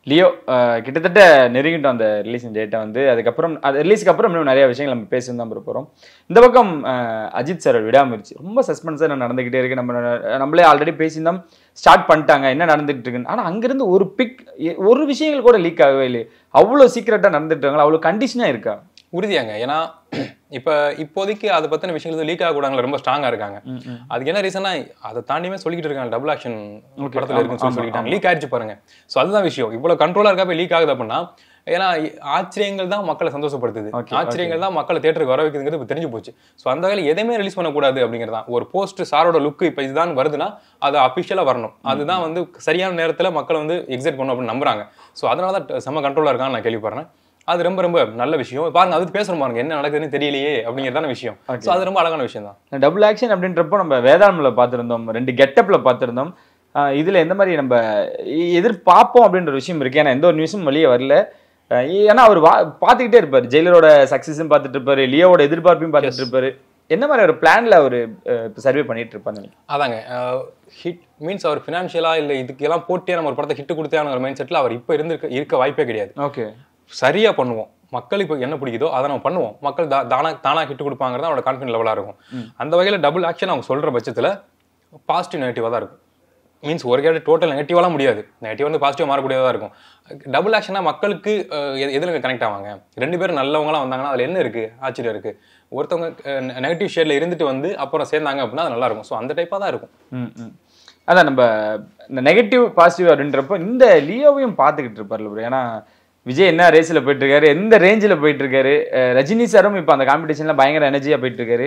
லியோ அஹ், கிட்டத்தட்ட நெருங்கிட்டோம் அந்த ரிலீஸ் டேட்டை வந்து அதுக்கப்புறம் அது ரிலீஸ்க்கு அப்புறம் இன்னும் நிறைய விஷயங்கள் நம்ம பேசி தான் போகிறோம் இந்த பக்கம் அஹ், அஜித் சார் விடாமுயற்சி ரொம்ப சஸ்பென்ஸாக நடந்துகிட்டே இருக்கு நம்ம நம்மளே ஆல்ரெடி பேசியிருந்தோம் ஸ்டார்ட் பண்ணிட்டாங்க என்ன நடந்துட்டு இருக்குன்னு ஆனால் அங்கிருந்து ஒரு பிக் ஒரு விஷயங்கள் கூட லீக் ஆகவே இல்லை அவ்வளோ சீக்கிரட்டாக நடந்துட்டு இருக்காங்களா அவ்வளோ கண்டிஷனாக இருக்கா உறுதியாங்க ஏன்னா இப்ப இப்போதைக்கு அதை பத்தின விஷயங்கள் லீக் ஆகக்கூடாங்கள ரொம்ப ஸ்ட்ராங்கா இருக்காங்க அதுக்கு என்ன ரீசனா அதை தாண்டியுமே சொல்லிக்கிட்டு இருக்காங்க டபுள் ஆக்ஷன் படத்துல இருக்குன்னு சொல்லி சொல்லிட்டாங்க லீக் ஆயிடுச்சு பாருங்க சோ அதுதான் விஷயம் இவ்வளவு கண்ட்ரோலா இருக்கப்ப லீக் ஆகுது அப்படின்னா ஏன்னா ஆச்சரியங்கள் தான் மக்களை சந்தோஷப்படுத்துது Okay, ஆச்சரியங்கள் தான் மக்களை தேட்டருக்கு வர வைக்குதுங்கிறது இப்ப தெரிஞ்சு போச்சு சோ அந்த வகையில் எதையுமே ரிலீஸ் பண்ணக்கூடாது அப்படிங்கிறது தான் ஒரு போஸ்ட் சாரோட லுக் இப்ப இதுதான் வருதுன்னா அது அபிஷியலா வரணும் அதுதான் வந்து சரியான நேரத்துல மக்களை வந்து எக்ஸைட் பண்ணும் அப்படின்னு நம்புறாங்க சோ அதனால தான் செம்ம கண்ட்ரோலா இருக்கான்னு நான் கேள்விப்படுறேன் அது ரொம்ப ரொம்ப நல்ல விஷயம் பாருங்க அது பேசுறோம் பாருங்க என்ன நடக்குதுன்னு தெரியலையே அப்படிங்கிறதான விஷயம் சோ அது ரொம்ப அழகான விஷயம் தான் டபுள் ஆக்ஷன் அப்படின்றப்போ நம்ம வேதாளம்ல பார்த்திருந்தோம் ரெண்டு கெட்டப்ல பார்த்திருந்தோம் ஆஹ் இதுல எந்த மாதிரி நம்ம எ- எதிர்பார்ப்போம் அப்படின்ற ஒரு விஷயம் இருக்கு ஏன்னா எந்த ஒரு நியூஸும் வெளியே வரல ஆஹ் ஏன்னா அவர் வா பார்த்துக்கிட்டே இருப்பாரு ஜெயிலரோட சக்சஸும் பார்த்துட்டு இருப்பாரு லியோவோட எதிர்பார்ப்பையும் பார்த்துட்டு இருப்பாரு என்ன மாதிரி ஒரு பிளான்ல அவர் சர்வே பண்ணிட்டு இருப்பான்னு நினைக்கிறேன் அதாங்க ஹிட் மீன்ஸ் அவர் ஃபினான்ஷியலா இல்ல இதுக்கெல்லாம் போட்டியே நம்ம ஒரு படத்தை ஹிட் கொடுத்தே ஒரு மைண்ட் செட்ல அவர் இப்போ இருந்திருக்க இருக்க வாய்ப்பே கிடையாது ஓகே சரியா பண்ணுவோம் மக்கள் இப்போ என்ன பிடிக்குதோ அதை நம்ம பண்ணுவோம் மக்கள் தா- தானா தானா ஹிட் கொடுப்பாங்கிறது அவரோட கான்ஃபிடன்ட் லெவலா இருக்கும் அந்த வகையில டபுள் ஆக்ஷன் அவங்க சொல்ற பட்சத்துல பாசிட்டிவ் நெகட்டிவா தான் இருக்கும் மீன்ஸ் ஒரு கேட்டு டோட்டல் நெகட்டிவாலாம் முடியாது நெகட்டிவ் வந்து பாசிட்டிவ் மாறக்கூடியதாக இருக்கும் டபுள் ஆக்ஷனா மக்களுக்கு அஹ், எது- எதுல கனெக்ட் ஆவாங்க ரெண்டு பேரும் நல்லவங்களாம் வந்தாங்கன்னா அதுல என்ன இருக்கு ஆச்சரியம் இருக்கு ஒருத்தவங்க நெகட்டிவ் ஷேட்ல இருந்துட்டு வந்து அப்புறம் சேர்ந்தாங்க அப்படின்னா அது நல்லா இருக்கும் ஸோ அந்த டைப்பா தான் இருக்கும் ம் ம் அதான் நம்ம இந்த நெகட்டிவ் பாசிட்டிவ் அப்படின்றப்போ இந்த லியோவையும் பார்த்துக்கிட்டு இருப்பார்ல bro. ஏன்னா விஜய் என்ன ரேஸில் போயிட்டு இருக்காரு எந்த ரேஞ்சில் போயிட்டு இருக்காரு அஹ் ரஜினி சாரும் இப்போ அந்த காம்படிஷன்ல பயங்கர எனர்ஜியாக போயிட்டு இருக்காரு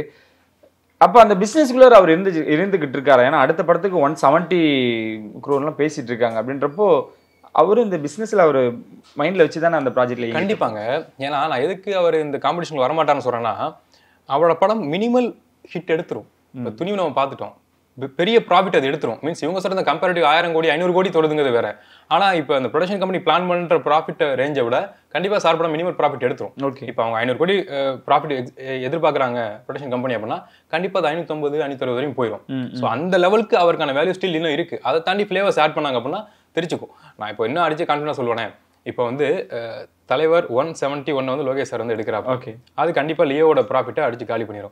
அப்போ அந்த பிஸ்னஸ்குள்ளே அவர் இருந்து இருந்துகிட்டு இருக்காரு ஏன்னா அடுத்த படத்துக்கு ஒன் செவன்ட்டி குரோன்லாம் பேசிட்டு இருக்காங்க அப்படின்றப்போ அவரும் இந்த பிஸ்னஸில் அவர் மைண்டில் வச்சு தானே அந்த ப்ராஜெக்ட்ல கண்டிப்பாங்க ஏன்னா நான் எதுக்கு அவர் இந்த காம்படிஷன் வரமாட்டான்னு சொல்றேன்னா அவரோட படம் மினிமல் ஹிட் எடுத்துரும் இப்போ துணிவு நம்ம பார்த்துட்டோம் பெ- பெரிய ப்ராஃபிட் அது எடுத்துரும் மீன்ஸ் இவங்க சொல்ற கம்பேரிட்டிவ் ஆயிரம் கோடி ஐநூறு கோடி தொடுதுங்கிறது வேற ஆனா இப்போ அந்த ப்ரொடக்ஷன் கம்பெனி பிளான் பண்ற ப்ராஃபிட் ரேஞ்சை விட கண்டிப்பா சார் படம் மினிமம் ப்ராஃபிட் எடுத்துரும் ஓகே இப்போ அவங்க ஐநூறு கோடி ப்ராஃபிட் எதிர்பார்க்குறாங்க ப்ரொடக்ஷன் கம்பெனி அப்படின்னா கண்டிப்பா அது ஐநூற்றம்பது ஐநூற்றறுபது வரைக்கும் போயிடும் ம், ஸோ அந்த லெவலுக்கு அவருக்கான வேல்யூ ஸ்டில் இன்னும் இருக்கு அதை தாண்டி ஃப்ளேவர்ஸ் ஆட் பண்ணாங்க அப்படின்னா தெரிச்சுக்கும் நான் இப்போ இன்னும் அடிச்சு கான்ஃபிடன்ஸ் சொல்லுவேன் இப்போ வந்து அஹ், தலைவர் ஒன் செவன்ட்டி ஒன் வந்து லோகேஷ் சார் வந்து எடுக்கிறாங்க ஓகே அது கண்டிப்பா லியோவோட ப்ராஃபிட்டை அடிச்சு காலி பண்ணிடும்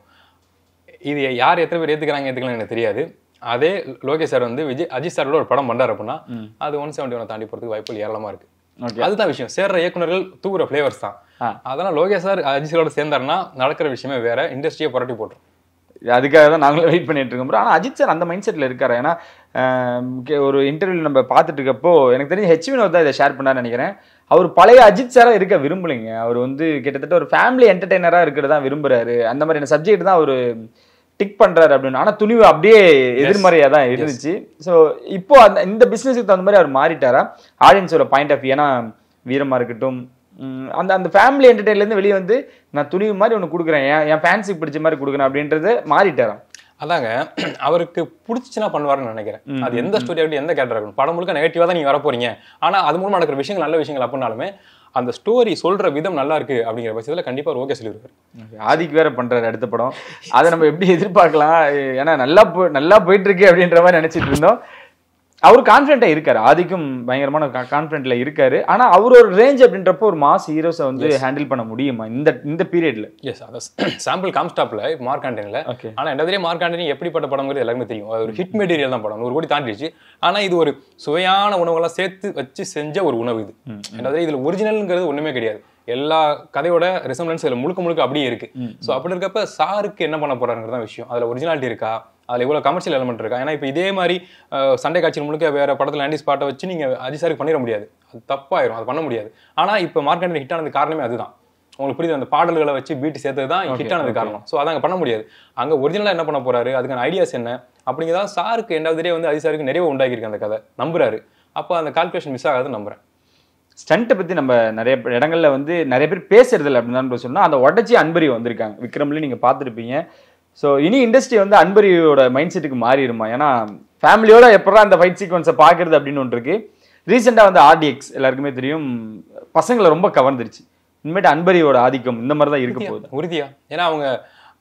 இது யார் எத்தனை பேர் ஏத்துக்கிறாங்க ஏத்துக்கலாம் எனக்கு தெரியாது அதே லோகேஷ் சார் வந்து விஜய் அஜித் சாரோட ஒரு படம் பண்றாரு அப்படின்னா அது ஒன் செவன்ட்டி ஒன் தாண்டி போறதுக்கு வாய்ப்புகள் ஏராளமா இருக்கு ஓகே அதுதான் விஷயம் சேர்ற இயக்குனர்கள் தூக்குற ஃபிளேவர்ஸ் தான் ஆ. அதெல்லாம் லோகேஷ் சார் அஜித் சாரோட சேர்ந்தாருன்னா நடக்கிற விஷயமே வேற இண்டஸ்ட்ரியை புரட்டி போட்டுரும் அதுக்காக தான் நாங்களும் வெயிட் பண்ணிட்டு இருக்கோம் bro. ஆனா அஜித் சார் அந்த மைண்ட் செட்ல இருக்காரு ஏன்னா ஆம், கே- ஒரு இன்டர்வியூ நம்ம பார்த்துட்டு இருக்கப்போ எனக்கு தெரிஞ்சு ஹெச் வினோத் தான் இதை ஷேர் பண்ணாருன்னு நினைக்கிறேன் அவர் பழைய அஜித் சாரா இருக்க விரும்பலைங்க அவர் வந்து கிட்டத்தட்ட ஒரு ஃபேமிலி என்டர்டெய்னரா இருக்கிறதா விரும்புறாரு அந்த மாதிரியான சப்ஜெக்ட் தான் அவர் டிக் பண்றாரு அப்படின்னு ஆனா துணிவு அப்படியே எதிர்மறையா தான் இருந்துச்சு ஸோ இப்போ அந்த இந்த பிசினஸுக்கு தகுந்த மாதிரி அவர் மாறிட்டாரா ஆடியன்ஸோட பாயிண்ட் ஆஃப் ஏன்னா வீரமா இருக்கட்டும் உம், அந்த அந்த ஃபேமிலி இருந்து வெளியே வந்து நான் துணிவு மாதிரி ஒன்று கொடுக்குறேன் என் என் ஃபேன்ஸுக்கு பிடிச்ச மாதிரி கொடுக்குறேன் அப்படின்றத மாறிட்டாராம் அதாங்க அவருக்கு பிடிச்சிச்சுன்னா பண்ணுவாருன்னு நினைக்கிறேன் அது எந்த ஸ்டோரி ஆகட்டும் எந்த கேரக்டர் இருக்கணும் படம் முழுக்க நெகட்டிவா தான் நீங்க வர போறீங்க ஆனா அது மூலமா நடக்கிற விஷயங்கள் நல்ல விஷயங்கள் அப்படின்னாலுமே அந்த ஸ்டோரி சொல்ற விதம் நல்லா இருக்கு அப்படிங்கிற பட்சத்துல கண்டிப்பா அவர் ஓகே சொல்லியிருக்காரு ஆதிக்கு வேற பண்றாரு அடுத்த படம் அதை நம்ம எப்படி எதிர்பார்க்கலாம் ஏன்னா நல்லா போ நல்லா போயிட்டு இருக்கு அப்படின்ற மாதிரி நினைச்சிட்டு இருந்தோம் அவர் கான்ஃபிடென்ட்டா இருக்காரு ஆதிக்கும் பயங்கரமான கான்ஃபிடென்ட்ல இருக்காரு ஆனா அவர் ஒரு ரேஞ்ச் அப்படின்றப்போ ஒரு மாஸ் ஹீரோஸை வந்து ஹேண்டில் பண்ண முடியுமா இந்த இந்த பீரியட்ல எஸ் அதான் சாம்பிள் காம்ஸ்டாப்ல மார்க் ஆண்டனில ஓகே ஆனா என்னதுலேயே மார்க் ஆண்டனி எப்படிப்பட்ட படங்கிறது எல்லாருமே தெரியும் அது ஒரு ஹிட் மெட்டீரியல் தான் படம் நூறு கோடி தாண்டிடுச்சு ஆனா இது ஒரு சுவையான உணவுகள்லாம் சேர்த்து வச்சு செஞ்ச ஒரு உணவு இது என்னது இதுல ஒரிஜினல்ங்கிறது ஒண்ணுமே கிடையாது எல்லா கதையோட ரிசம்லன்ஸ் இதுல முழுக்க முழுக்க அப்படியே இருக்கு சோ அப்படி இருக்கப்ப சாருக்கு என்ன பண்ண போறாங்கிறது தான் விஷயம் அதுல ஒரிஜினாலிட்டி இருக்கா அதுல இவ்வளவு கமர்ஷியல் எலமெண்ட் இருக்கா ஏன்னா இப்போ இதே மாதிரி அஹ், சண்டை காட்சியில் முழுக்க வேற படத்துல ஆண்டி ஸ்பாட்டை வச்சு நீங்க அஜித் சாருக்கு பண்ணிட முடியாது அது தப்பாயிரும் அது பண்ண முடியாது ஆனா இப்போ மார்க் ஆண்டனி ஹிட் ஆனது காரணமே அதுதான் உங்களுக்கு புரியுது அந்த பாடல்களை வச்சு பீட் சேர்த்தது தான் ஹிட் ஆனது காரணம் ஸோ அதாங்க பண்ண முடியாது அங்க ஒரிஜினலா என்ன பண்ண போறாரு அதுக்கான ஐடியாஸ் என்ன அப்படிங்கிறதா சாருக்கு எண்டாவது வந்து அஜித் சாருக்கு நிறைய உண்டாக்கியிருக்கு அந்த கதை நம்புறாரு அப்போ அந்த கால்குலேஷன் மிஸ் ஆகாதுன்னு நம்புறேன் ஸ்டண்ட்டை பத்தி நம்ம நிறைய பே- இடங்கள்ல வந்து நிறைய பேர் பேசுறது இல்லை அப்படின்னு தான் சொன்னா அந்த உடச்சி அன்பரி வந்திருக்காங்க விக்ரம்ல நீங்க பார்த்துருப்பீங்க ஸோ இனி இண்டஸ்ட்ரி வந்து அன்பரியோட மைண்ட் செட்டுக்கு மாறிடுமா ஏன்னா ஃபேமிலியோட எப்படா அந்த ஃபைட் சீக்வன்ஸை பார்க்கறது அப்படின்னு ஒன்று இருக்கு ரீசெண்டாக வந்து ஆர்டிஎக்ஸ் எல்லாருக்குமே தெரியும் பசங்களை ரொம்ப கவர்ந்துருச்சு இனிமேட்டு அன்பரியோட ஆதிக்கம் இந்த மாதிரி தான் இருக்க போகுது உறுதியா ஏன்னா அவங்க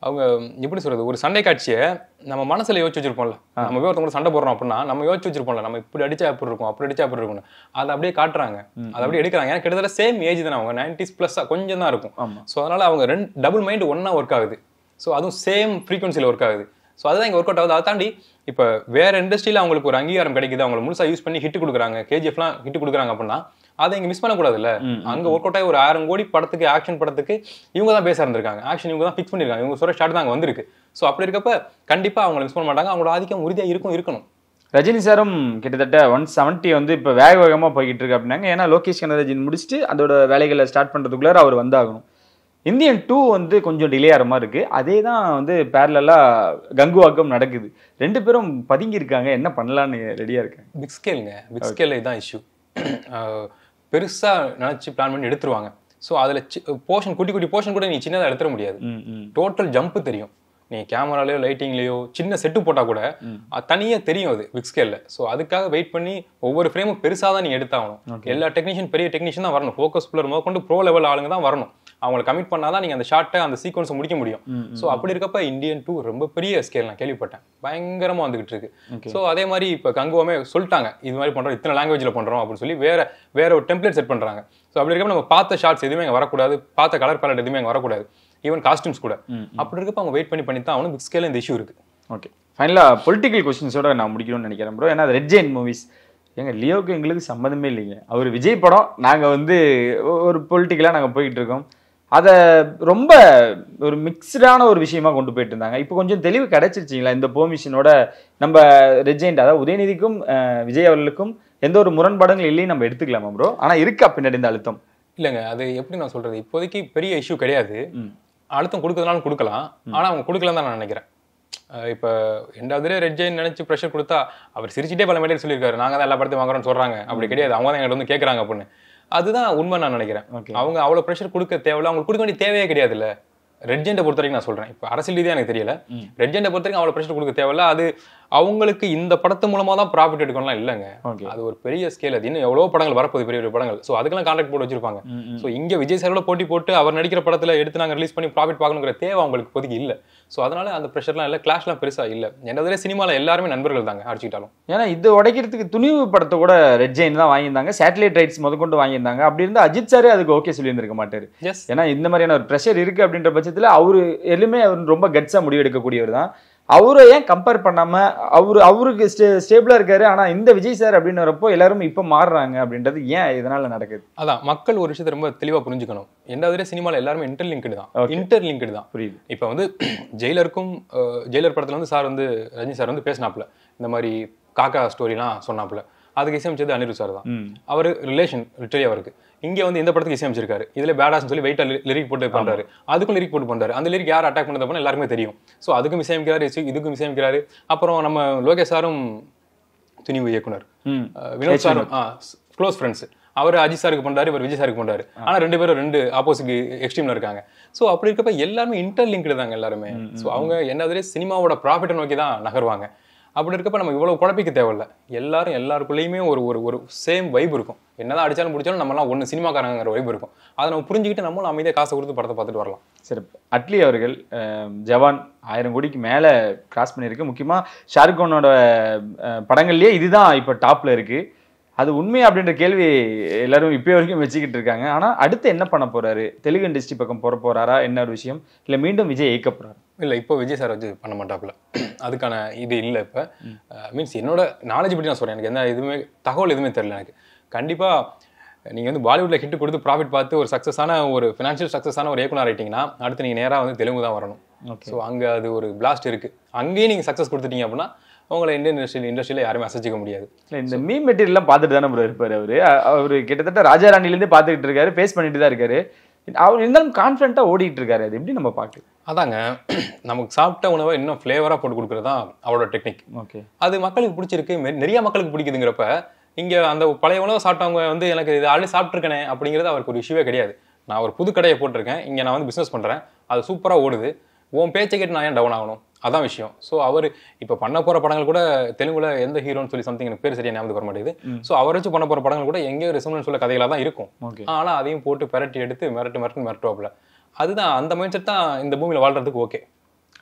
அவங்க எப்படி சொல்றது ஒரு சண்டை காட்சியை நம்ம மனசுல யோசிச்சு வச்சிருப்போம்ல நம்ம போய் ஒருத்தவங்க சண்டை போடுறோம் அப்படின்னா நம்ம யோசிச்சு வச்சிருப்போம்ல நம்ம இப்படி அடிச்சா எப்படி இருக்கும் அப்படி அடிச்சா எப்படி இருக்கும்னு அதை அப்படியே காட்டுறாங்க அதை அப்படியே எடுக்கிறாங்க ஏன்னா கிட்டத்தட்ட சேம் ஏஜ் தானே அவங்க நைன்டிஸ் பிளஸ் கொஞ்சம் தான் இருக்கும் ஆமா. ஸோ அதனால அவங்க ரெண்டு டபுள் மைண்ட் ஒண்ணா ஒர்க் ஆகுது ஸோ அதுவும் சேம் ஃப்ரீக்வன்சியில் ஒர்க் ஆகுது ஸோ அதுதான் இங்கே ஒர்க் அவுட் ஆகுது அதை தாண்டி இப்போ வேற இண்டஸ்ட்ரியில் அவங்களுக்கு ஒரு அங்கீகாரம் கிடைக்குது அவங்க முழுசா யூஸ் பண்ணி ஹிட் கொடுக்குறாங்க கேஜிஎஃப்லாம் ஹிட் கொடுக்குறாங்க அப்படின்னா அதை இங்கே மிஸ் பண்ணக்கூடாதுல்ல அங்கே ஒர்க் அவுட் ஆகி ஒரு ஆயிரம் கோடி படத்துக்கு ஆக்ஷன் படத்துக்கு இவங்க தான் பேச இருந்திருக்காங்க ஆக்ஷன் இவங்க தான் ஃபிக்ஸ் பண்ணியிருக்காங்க இவங்க சொல்ற ஷாட் தான் அங்கே வந்திருக்கு ஸோ அப்படி இருக்கப்ப கண்டிப்பா அவங்களை மிஸ் பண்ண மாட்டாங்க அவங்களோட ஆதிக்கம் உறுதியா இருக்கும் இருக்கணும் ரஜினி சாரும் கிட்டத்தட்ட ஒன் செவன்ட்டி வந்து இப்போ வேக வேகமாக போய்கிட்டு இருக்கு அப்படின்னாங்க ஏன்னா லோகேஷ் கனகராஜன் முடிச்சுட்டு அதோட வேலைகளை ஸ்டார்ட் பண்ணுறதுக்குள்ளார அவர் வந்தாகணும் இந்தியன் டூ வந்து கொஞ்சம் டிலே ஆகிற மாதிரி இருக்கு அதே தான் வந்து பேரலாக கங்குவாக்கம் நடக்குது ரெண்டு பேரும் பதுங்கி இருக்காங்க என்ன பண்ணலான்னு ரெடியாக இருக்காங்க பிக் ஸ்கேலுங்க பிக் ஸ்கேலில் இதுதான் இஷ்யூ பெருசா நினைச்சு பிளான் பண்ணி எடுத்துருவாங்க ஸோ அதுல போர்ஷன் குட்டி குட்டி போர்ஷன் கூட நீ சின்னதா எடுத்துட முடியாது ம் ம் டோட்டல் ஜம்ப் தெரியும் நீ கேமராலயோ லைட்டிங்லயோ சின்ன செட்டு போட்டா கூட அது தனியா தெரியும் அது பிக் ஸ்கேல்ல ஸோ அதுக்காக வெயிட் பண்ணி ஒவ்வொரு ஃப்ரேமும் பெருசா தான் நீ எடுத்தாகணும் எல்லா டெக்னீஷியன் பெரிய டெக்னீஷியன் தான் வரணும் ஃபோக்கஸ் புல்லர் முதற்கொண்டு ப்ரோ லெவல் ஆளுங்க தான் வரணும் அவங்களை கமிட் பண்ணாதான் நீங்க அந்த ஷார்ட்டை அந்த சீக்வன்ஸை முடிக்க முடியும் ஸோ அப்படி இருக்கப்ப இந்தியன் டூ ரொம்ப பெரிய ஸ்கேல் நான் கேள்விப்பட்டேன் பயங்கரமா வந்துகிட்டு இருக்கு ஸோ அதே மாதிரி இப்போ கங்குவமே சொல்லிட்டாங்க இது மாதிரி பண்றோம் இத்தனை லாங்குவேஜ்ல பண்றோம் அப்படின்னு சொல்லி வேற வேற ஒரு டெம்ப்ளேட் செட் பண்றாங்க ஸோ அப்படி இருக்கப்ப நம்ம பார்த்த ஷார்ட்ஸ் எதுவுமே அங்கே வரக்கூடாது பார்த்த கலர் பேலட் எதுவுமே அங்கே வரக்கூடாது ஈவன் காஸ்டியூம்ஸ் கூட அப்படி இருக்கப்ப அவங்க வெயிட் பண்ணி பண்ணி தான் அவனும் பிக் ஸ்கேல இந்த இஷ்யூ இருக்கு ஓகே ஃபைனலாக பொலிட்டிக்கல் கொஸ்டின்ஸோட நான் முடிக்கணும்னு நினைக்கிறேன் ப்ரோ ஏன்னா ரெட் ஜெயின் மூவிஸ் எங்க லியோக்கு எங்களுக்கு சம்மந்தமே இல்லைங்க அவர் விஜய் படம் நாங்கள் வந்து ஒ- ஒரு பொலிட்டிக்கலாக நாங்கள் போயிட்டு இருக்கோம் அதை ரொம்ப ஒரு மிக்சடான ஒரு விஷயமா கொண்டு போயிட்டு இருந்தாங்க இப்போ கொஞ்சம் தெளிவு கிடைச்சிருச்சிங்களா இந்த பெர்மிஷனோட நம்ம ரெஜெண்ட் அதாவது உதயநிதிக்கும் அஹ், விஜய் அவர்களுக்கும் எந்த ஒரு முரண்பாடுகள் இல்லையும் நம்ம எடுத்துக்கலாமா ப்ரோ ஆனால் இருக்கா பின்னாடி இந்த அழுத்தம் இல்லைங்க அது எப்படி நான் சொல்றது இப்போதைக்கு பெரிய இஷ்யூ கிடையாது ம். அழுத்தம் கொடுக்கறதுனாலும் கொடுக்கலாம் ஆனா அவங்க கொடுக்கலன்னு தான் நான் நினைக்கிறேன் அஹ் இப்ப ரெண்டாவது ரெட் ஜெயின் நினைச்சு ப்ரெஷர் கொடுத்தா அவர் சிரிச்சிட்டே பல மேடையில் சொல்லியிருக்காரு நாங்க தான் எல்லா படத்தையும் வாங்குறோம்னு சொல்றாங்க அப்படி கிடையாது அவங்க தான் எங்கிட்ட வந்து கேட்கறாங்க அப்படின்னு அதுதான் உண்மை நான் நினைக்கிறேன் Okay. அவங்க அவ்வளவு ப்ரெஷர் கொடுக்க தேவையில்ல அவங்களுக்கு கொடுக்க வேண்டிய தேவையே கிடையாதுல்ல ரெட் ஜெண்டை பொறுத்த வரைக்கும் நான் சொல்றேன் இப்போ அரசியல் ரீதியாக எனக்கு தெரியல ரெட் ஜெண்டை பொறுத்த வரைக்கும் அவ்வளவு ப்ரெஷர் கொடுக்க தேவையில்ல அது அவங்களுக்கு இந்த படத்து மூலமா தான் ப்ராஃபிட் எடுக்கணும்லாம் இல்லைங்க ஓகே அது ஒரு பெரிய ஸ்கேல் அது இன்னும் எவ்வளவு படங்கள் வரப்போகுது பெரிய பெரிய படங்கள் ஸோ அதுக்கெல்லாம் கான்ட்ராக்ட் போட்டு வச்சிருப்பாங்க ஸோ இங்க விஜய் சாரோட போட்டி போட்டு அவர் நடிக்கிற படத்துல எடுத்து நாங்க ரிலீஸ் பண்ணி ப்ராஃபிட் பார்க்கணுங்கிற தேவை அவங்களுக்கு இப்போதைக்கு இல்ல ஸோ அதனால அந்த ப்ரெஷர்லாம் இல்லை கிளாஷ்லாம் பெருசா இல்ல என்னதுல சினிமால எல்லாருமே நண்பர்கள் தாங்க அடிச்சுக்கிட்டாலும் ஏன்னா இது உடைக்கிறதுக்கு துணிவு படத்தை கூட ரெட் ஜெயின் தான் வாங்கியிருந்தாங்க சேட்டலைட் ரைட்ஸ் முதற்கொண்டு வாங்கியிருந்தாங்க அப்படி இருந்தா அஜித் சாரே அதுக்கு ஓகே சொல்லியிருந்திருக்க மாட்டாரு எஸ் ஏன்னா இந்த மாதிரியான ஒரு ப்ரெஷர் இருக்கு அப்படின்ற பட்சத்துல அவரு எதுவுமே அவர் ரொம்ப கட்ஸா முடிவு எடுக்கக்கூடியவர் தான் அவரை ஏன் கம்பேர் பண்ணாம அவரு அவருக்கு ஸ்டே ஸ்டேபிளா இருக்காரு ஆனா இந்த விஜய் சார் அப்படின்னு வரப்போ எல்லாரும் இப்ப மாறுறாங்க அப்படின்றது ஏன் இதனால நடக்குது அதான் மக்கள் ஒரு விஷயத்தை ரொம்ப தெளிவா புரிஞ்சுக்கணும் என்னதுல சினிமால எல்லாருமே இன்டர்லிங்க்டு தான் Okay. இன்டர்லிங்க்டு தான் புரியுது இப்போ வந்து ஜெயிலருக்கும் அஹ், ஜெயிலர் படத்துல வந்து சார் வந்து ரஜினி சார் வந்து பேசினாப்புல இந்த மாதிரி காக்கா ஸ்டோரிலாம் சொன்னாப்புல அதுக்கு இசையமைச்சது அனிருத் சார் தான் ம் அவர் ரிலேஷன் லிட்டரி அவருக்கு இங்க வந்து இந்த படத்துக்கு இசையமைச்சிருக்காரு இதுல பேடாஸ்னு சொல்லி வெயிட்டா லிரிக் போட்டு பண்றாரு அதுக்கும் லிரிக் போட்டு பண்றாரு அந்த லிரிக் யார் அட்டாக் பண்ணது எல்லாருமே தெரியும் சோ அதுக்கும் இசையமைக்கிறாரு இசை- இதுக்கும் இசையமைக்கிறாரு அப்புறம் நம்ம லோகேஷ் சாரும் துணிவு இயக்குனர் ம் அஹ் வினோத் சாரும் க்ளோஸ் ஃப்ரெண்ட்ஸ் அவர் அஜித் சாருக்கு பண்றாரு இவர் விஜய் சாருக்கு பண்றாரு ஆனா ரெண்டு பேரும் ரெண்டு ஆப்போசிட் எக்ஸ்ட்ரீம்ல இருக்காங்க சோ அப்படி இருக்கப்ப எல்லாருமே இன்டர்லிங்க்டு தாங்க எல்லாருமே சோ அவங்க என்னதுலே சினிமாவோட ப்ராஃபிட்டை நோக்கி தான் நகருவாங்க அப்படி இருக்கப்ப நம்ம இவ்வளவு குழப்பிக்க தேவையில்ல எல்லாரும் எல்லாருக்குள்ளேயுமே ஒரு ஒரு ஒரு சேம் வைப் இருக்கும் என்னதான் அடிச்சாலும் முடிச்சாலும் நம்மலாம் ஒண்ணு சினிமாக்காரங்கிற வைப் இருக்கும் அதை நம்ம புரிஞ்சுக்கிட்டு நம்மளும் அமைதியாக காசை கொடுத்து படத்தை பார்த்துட்டு வரலாம் சிறப்பு அட்லி அவர்கள் அஹ், ஜவான் ஆயிரம் கோடிக்கு மேலே கிராஸ் பண்ணியிருக்கு முக்கியமாக ஷாருக் கானோட அஹ், படங்கள்லயே இதுதான் இப்போ டாப்ல இருக்கு அது உண்மை அப்படின்ற கேள்வி எல்லாரும் இப்போ வரைக்கும் வச்சுக்கிட்டு இருக்காங்க ஆனால் அடுத்து என்ன பண்ண போறாரு தெலுங்கு இண்டஸ்ட்ரி பக்கம் போற போறாரா என்ன ஒரு விஷயம் இல்லை மீண்டும் விஜய் இயக்க போறாரு இல்ல இப்போ விஜய் சார் வச்சு பண்ண மாட்டாப்புல அதுக்கான இது இல்லை இப்போ மீன்ஸ் என்னோட நாலேஜ் பற்றி நான் சொல்றேன் எனக்கு எந்த இதுவுமே தகவல் எதுவுமே தெரியல எனக்கு கண்டிப்பா நீங்க வந்து பாலிவுட்ல ஹிட் கொடுத்து ப்ராஃபிட் பார்த்து ஒரு சக்ஸஸான ஒரு ஃபினான்ஷியல் சக்ஸஸான ஒரு இயக்குனர் ஆயிட்டீங்கன்னா அடுத்து நீங்க நேரா வந்து தெலுங்கு தான் வரணும் ஓகே ஸோ அங்க அது ஒரு பிளாஸ்ட் இருக்கு அங்கேயும் நீங்க சக்ஸஸ் கொடுத்துட்டீங்க அப்படின்னா உங்களை இந்தியன் இண்டஸ்ட்ரியில் இண்டஸ்ட்ரியில் யாருமே அசைச்சிக்க முடியாது இல்லை இந்த மீ மெட்டீரியல்லாம் பார்த்துட்டு தானே ப்ரோ இருப்பார் அவர் அவர் கிட்டத்தட்ட ராஜாராணிலேருந்தே பார்த்துக்கிட்டு இருக்காரு ஃபேஸ் பண்ணிட்டு தான் இருக்காரு அவர் இருந்தாலும் கான்ஃபிடண்ட்டாக ஓடிட்டு இருக்காரு அது எப்படி நம்ம பார்க்கலாம் அதாங்க நமக்கு சாப்பிட்ட உணவை இன்னும் ஃப்ளேவராக போட்டு கொடுக்குறது தான் அவரோட டெக்னிக் ஓகே அது மக்களுக்கு பிடிச்சிருக்கு மெ- நிறைய மக்களுக்கு பிடிக்குதுங்கிறப்ப இங்க அந்த பழைய உணவை சாப்பிட்டவங்க வந்து எனக்கு இது ஆல்ரெடி சாப்பிட்ருக்கேனே அப்படிங்கிறது அவருக்கு ஒரு இஷ்யூவே கிடையாது நான் ஒரு புது கடையை போட்டிருக்கேன் இங்க நான் வந்து பிசினஸ் பண்றேன் அது சூப்பரா ஓடுது உன் பேச்சை கேட்டு நான் ஏன் டவுன் ஆகணும் அதான் விஷயம் ஸோ அவர் இப்போ பண்ண போற படங்கள் கூட தெலுங்குல எந்த ஹீரோன்னு சொல்லி சம்திங் எனக்கு பேர் சரியா ஞாபகம் வர மாட்டேங்குது ஸோ அவர் வச்சு பண்ண போற படங்கள் கூட எங்கேயோ ரெசமன்ஸ் உள்ள கதைகளாக தான் இருக்கும் ஓகே ஆனா அதையும் போட்டு பெரட்டி எடுத்து மிரட்டு மிரட்டு மிரட்டுவாப்புல அதுதான் அந்த மைண்ட் செட் தான் இந்த பூமியில வாழ்றதுக்கு ஓகே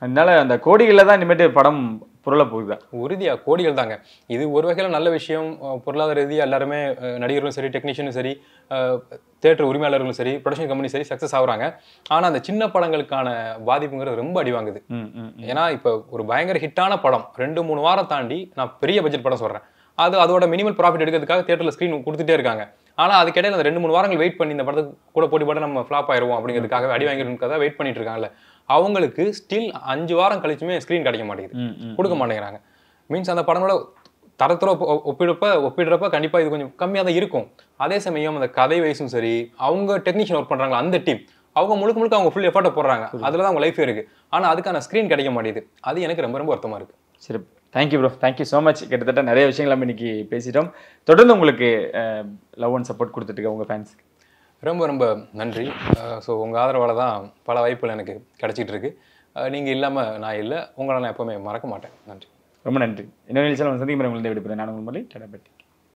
அதனால அந்த கோடிகளில் தான் இனிமேட்டு படம் புரள போகுதா உறுதியா கோடிகள் தாங்க இது ஒரு வகையில நல்ல விஷயம் அஹ் பொருளாதார ரீதியா எல்லாருமே அஹ் நடிகர்களும் சரி டெக்னீஷியனும் சரி தேட்டர் உரிமையாளர்களும் சரி ப்ரொடக்ஷன் கம்பெனி சரி சக்ஸஸ் ஆகுறாங்க ஆனா அந்த சின்ன படங்களுக்கான பாதிப்புங்கிறது ரொம்ப அடி வாங்குது ம் ம் ம். ஏன்னா இப்போ ஒரு பயங்கர ஹிட்டான படம் ரெண்டு மூணு வாரம் தாண்டி நான் பெரிய பட்ஜெட் படம் சொல்றேன் அது அதோட மினிமல் ப்ராஃபிட் எடுக்கிறதுக்காக தேட்டரில் ஸ்க்ரீன் கொடுத்துட்டே இருக்காங்க ஆனா அதுக்கிடையில அந்த ரெண்டு மூணு வாரங்கள் வெயிட் பண்ணி இந்த படத்துக்கு கூட போட்டி போட்டு நம்ம ஃப்ளாப் ஆயிருவோம் அப்படிங்கிறதுக்காக அடி வாங்கிருக்கா வெயிட் பண்ணிட்டு இருக்காங்கல்ல அவங்களுக்கு ஸ்டில் அஞ்சு வாரம் கழிச்சுமே ஸ்க்ரீன் கிடைக்க மாட்டேங்குது ம் ம் கொடுக்க மாட்டேங்கிறாங்க மீன்ஸ் அந்த படங்களோட தரத்தோட ஒப்ப- ஒப்பிடுறப்ப ஒப்பிடுறப்ப கண்டிப்பா இது கொஞ்சம் கம்மியாக தான் இருக்கும் அதே சமயம் அந்த கதை வயசும் சரி அவங்க டெக்னீஷியன் ஒர்க் பண்றாங்களா அந்த டீம் அவங்க முழுக்க முழுக்க அவங்க ஃபுல் எஃபர்ட்டை போடுறாங்க அதுல தான் அவங்க லைஃப் இருக்கு ஆனா அதுக்கான ஸ்க்ரீன் கிடைக்க மாட்டேங்குது அது எனக்கு ரொம்ப ரொம்ப வருத்தமா இருக்கு சரி thank you bro thank you so much கிட்டத்தட்ட நிறைய விஷயங்கள் நம்ம இன்னைக்கு பேசிட்டோம் தொடர்ந்து உங்களுக்கு லவ் அண்ட் சப்போர்ட் கொடுத்துட்டு இருக்க உங்க ஃபேன்ஸ் ரொம்ப ரொம்ப நன்றி ஸோ உங்கள் ஆதரவால தான் பல வாய்ப்புகள் எனக்கு கிடைச்சிட்டு இருக்கு அஹ் நீங்க இல்லாம நான் இல்லை உங்களை நான் எப்பவுமே மறக்க மாட்டேன் நன்றி ரொம்ப நன்றி இன்னொரு நிகழ்ச்சியில் சந்திக்கும் முறை உங்களை விடுபடுறேன் நான் உங்கள் மாதிரி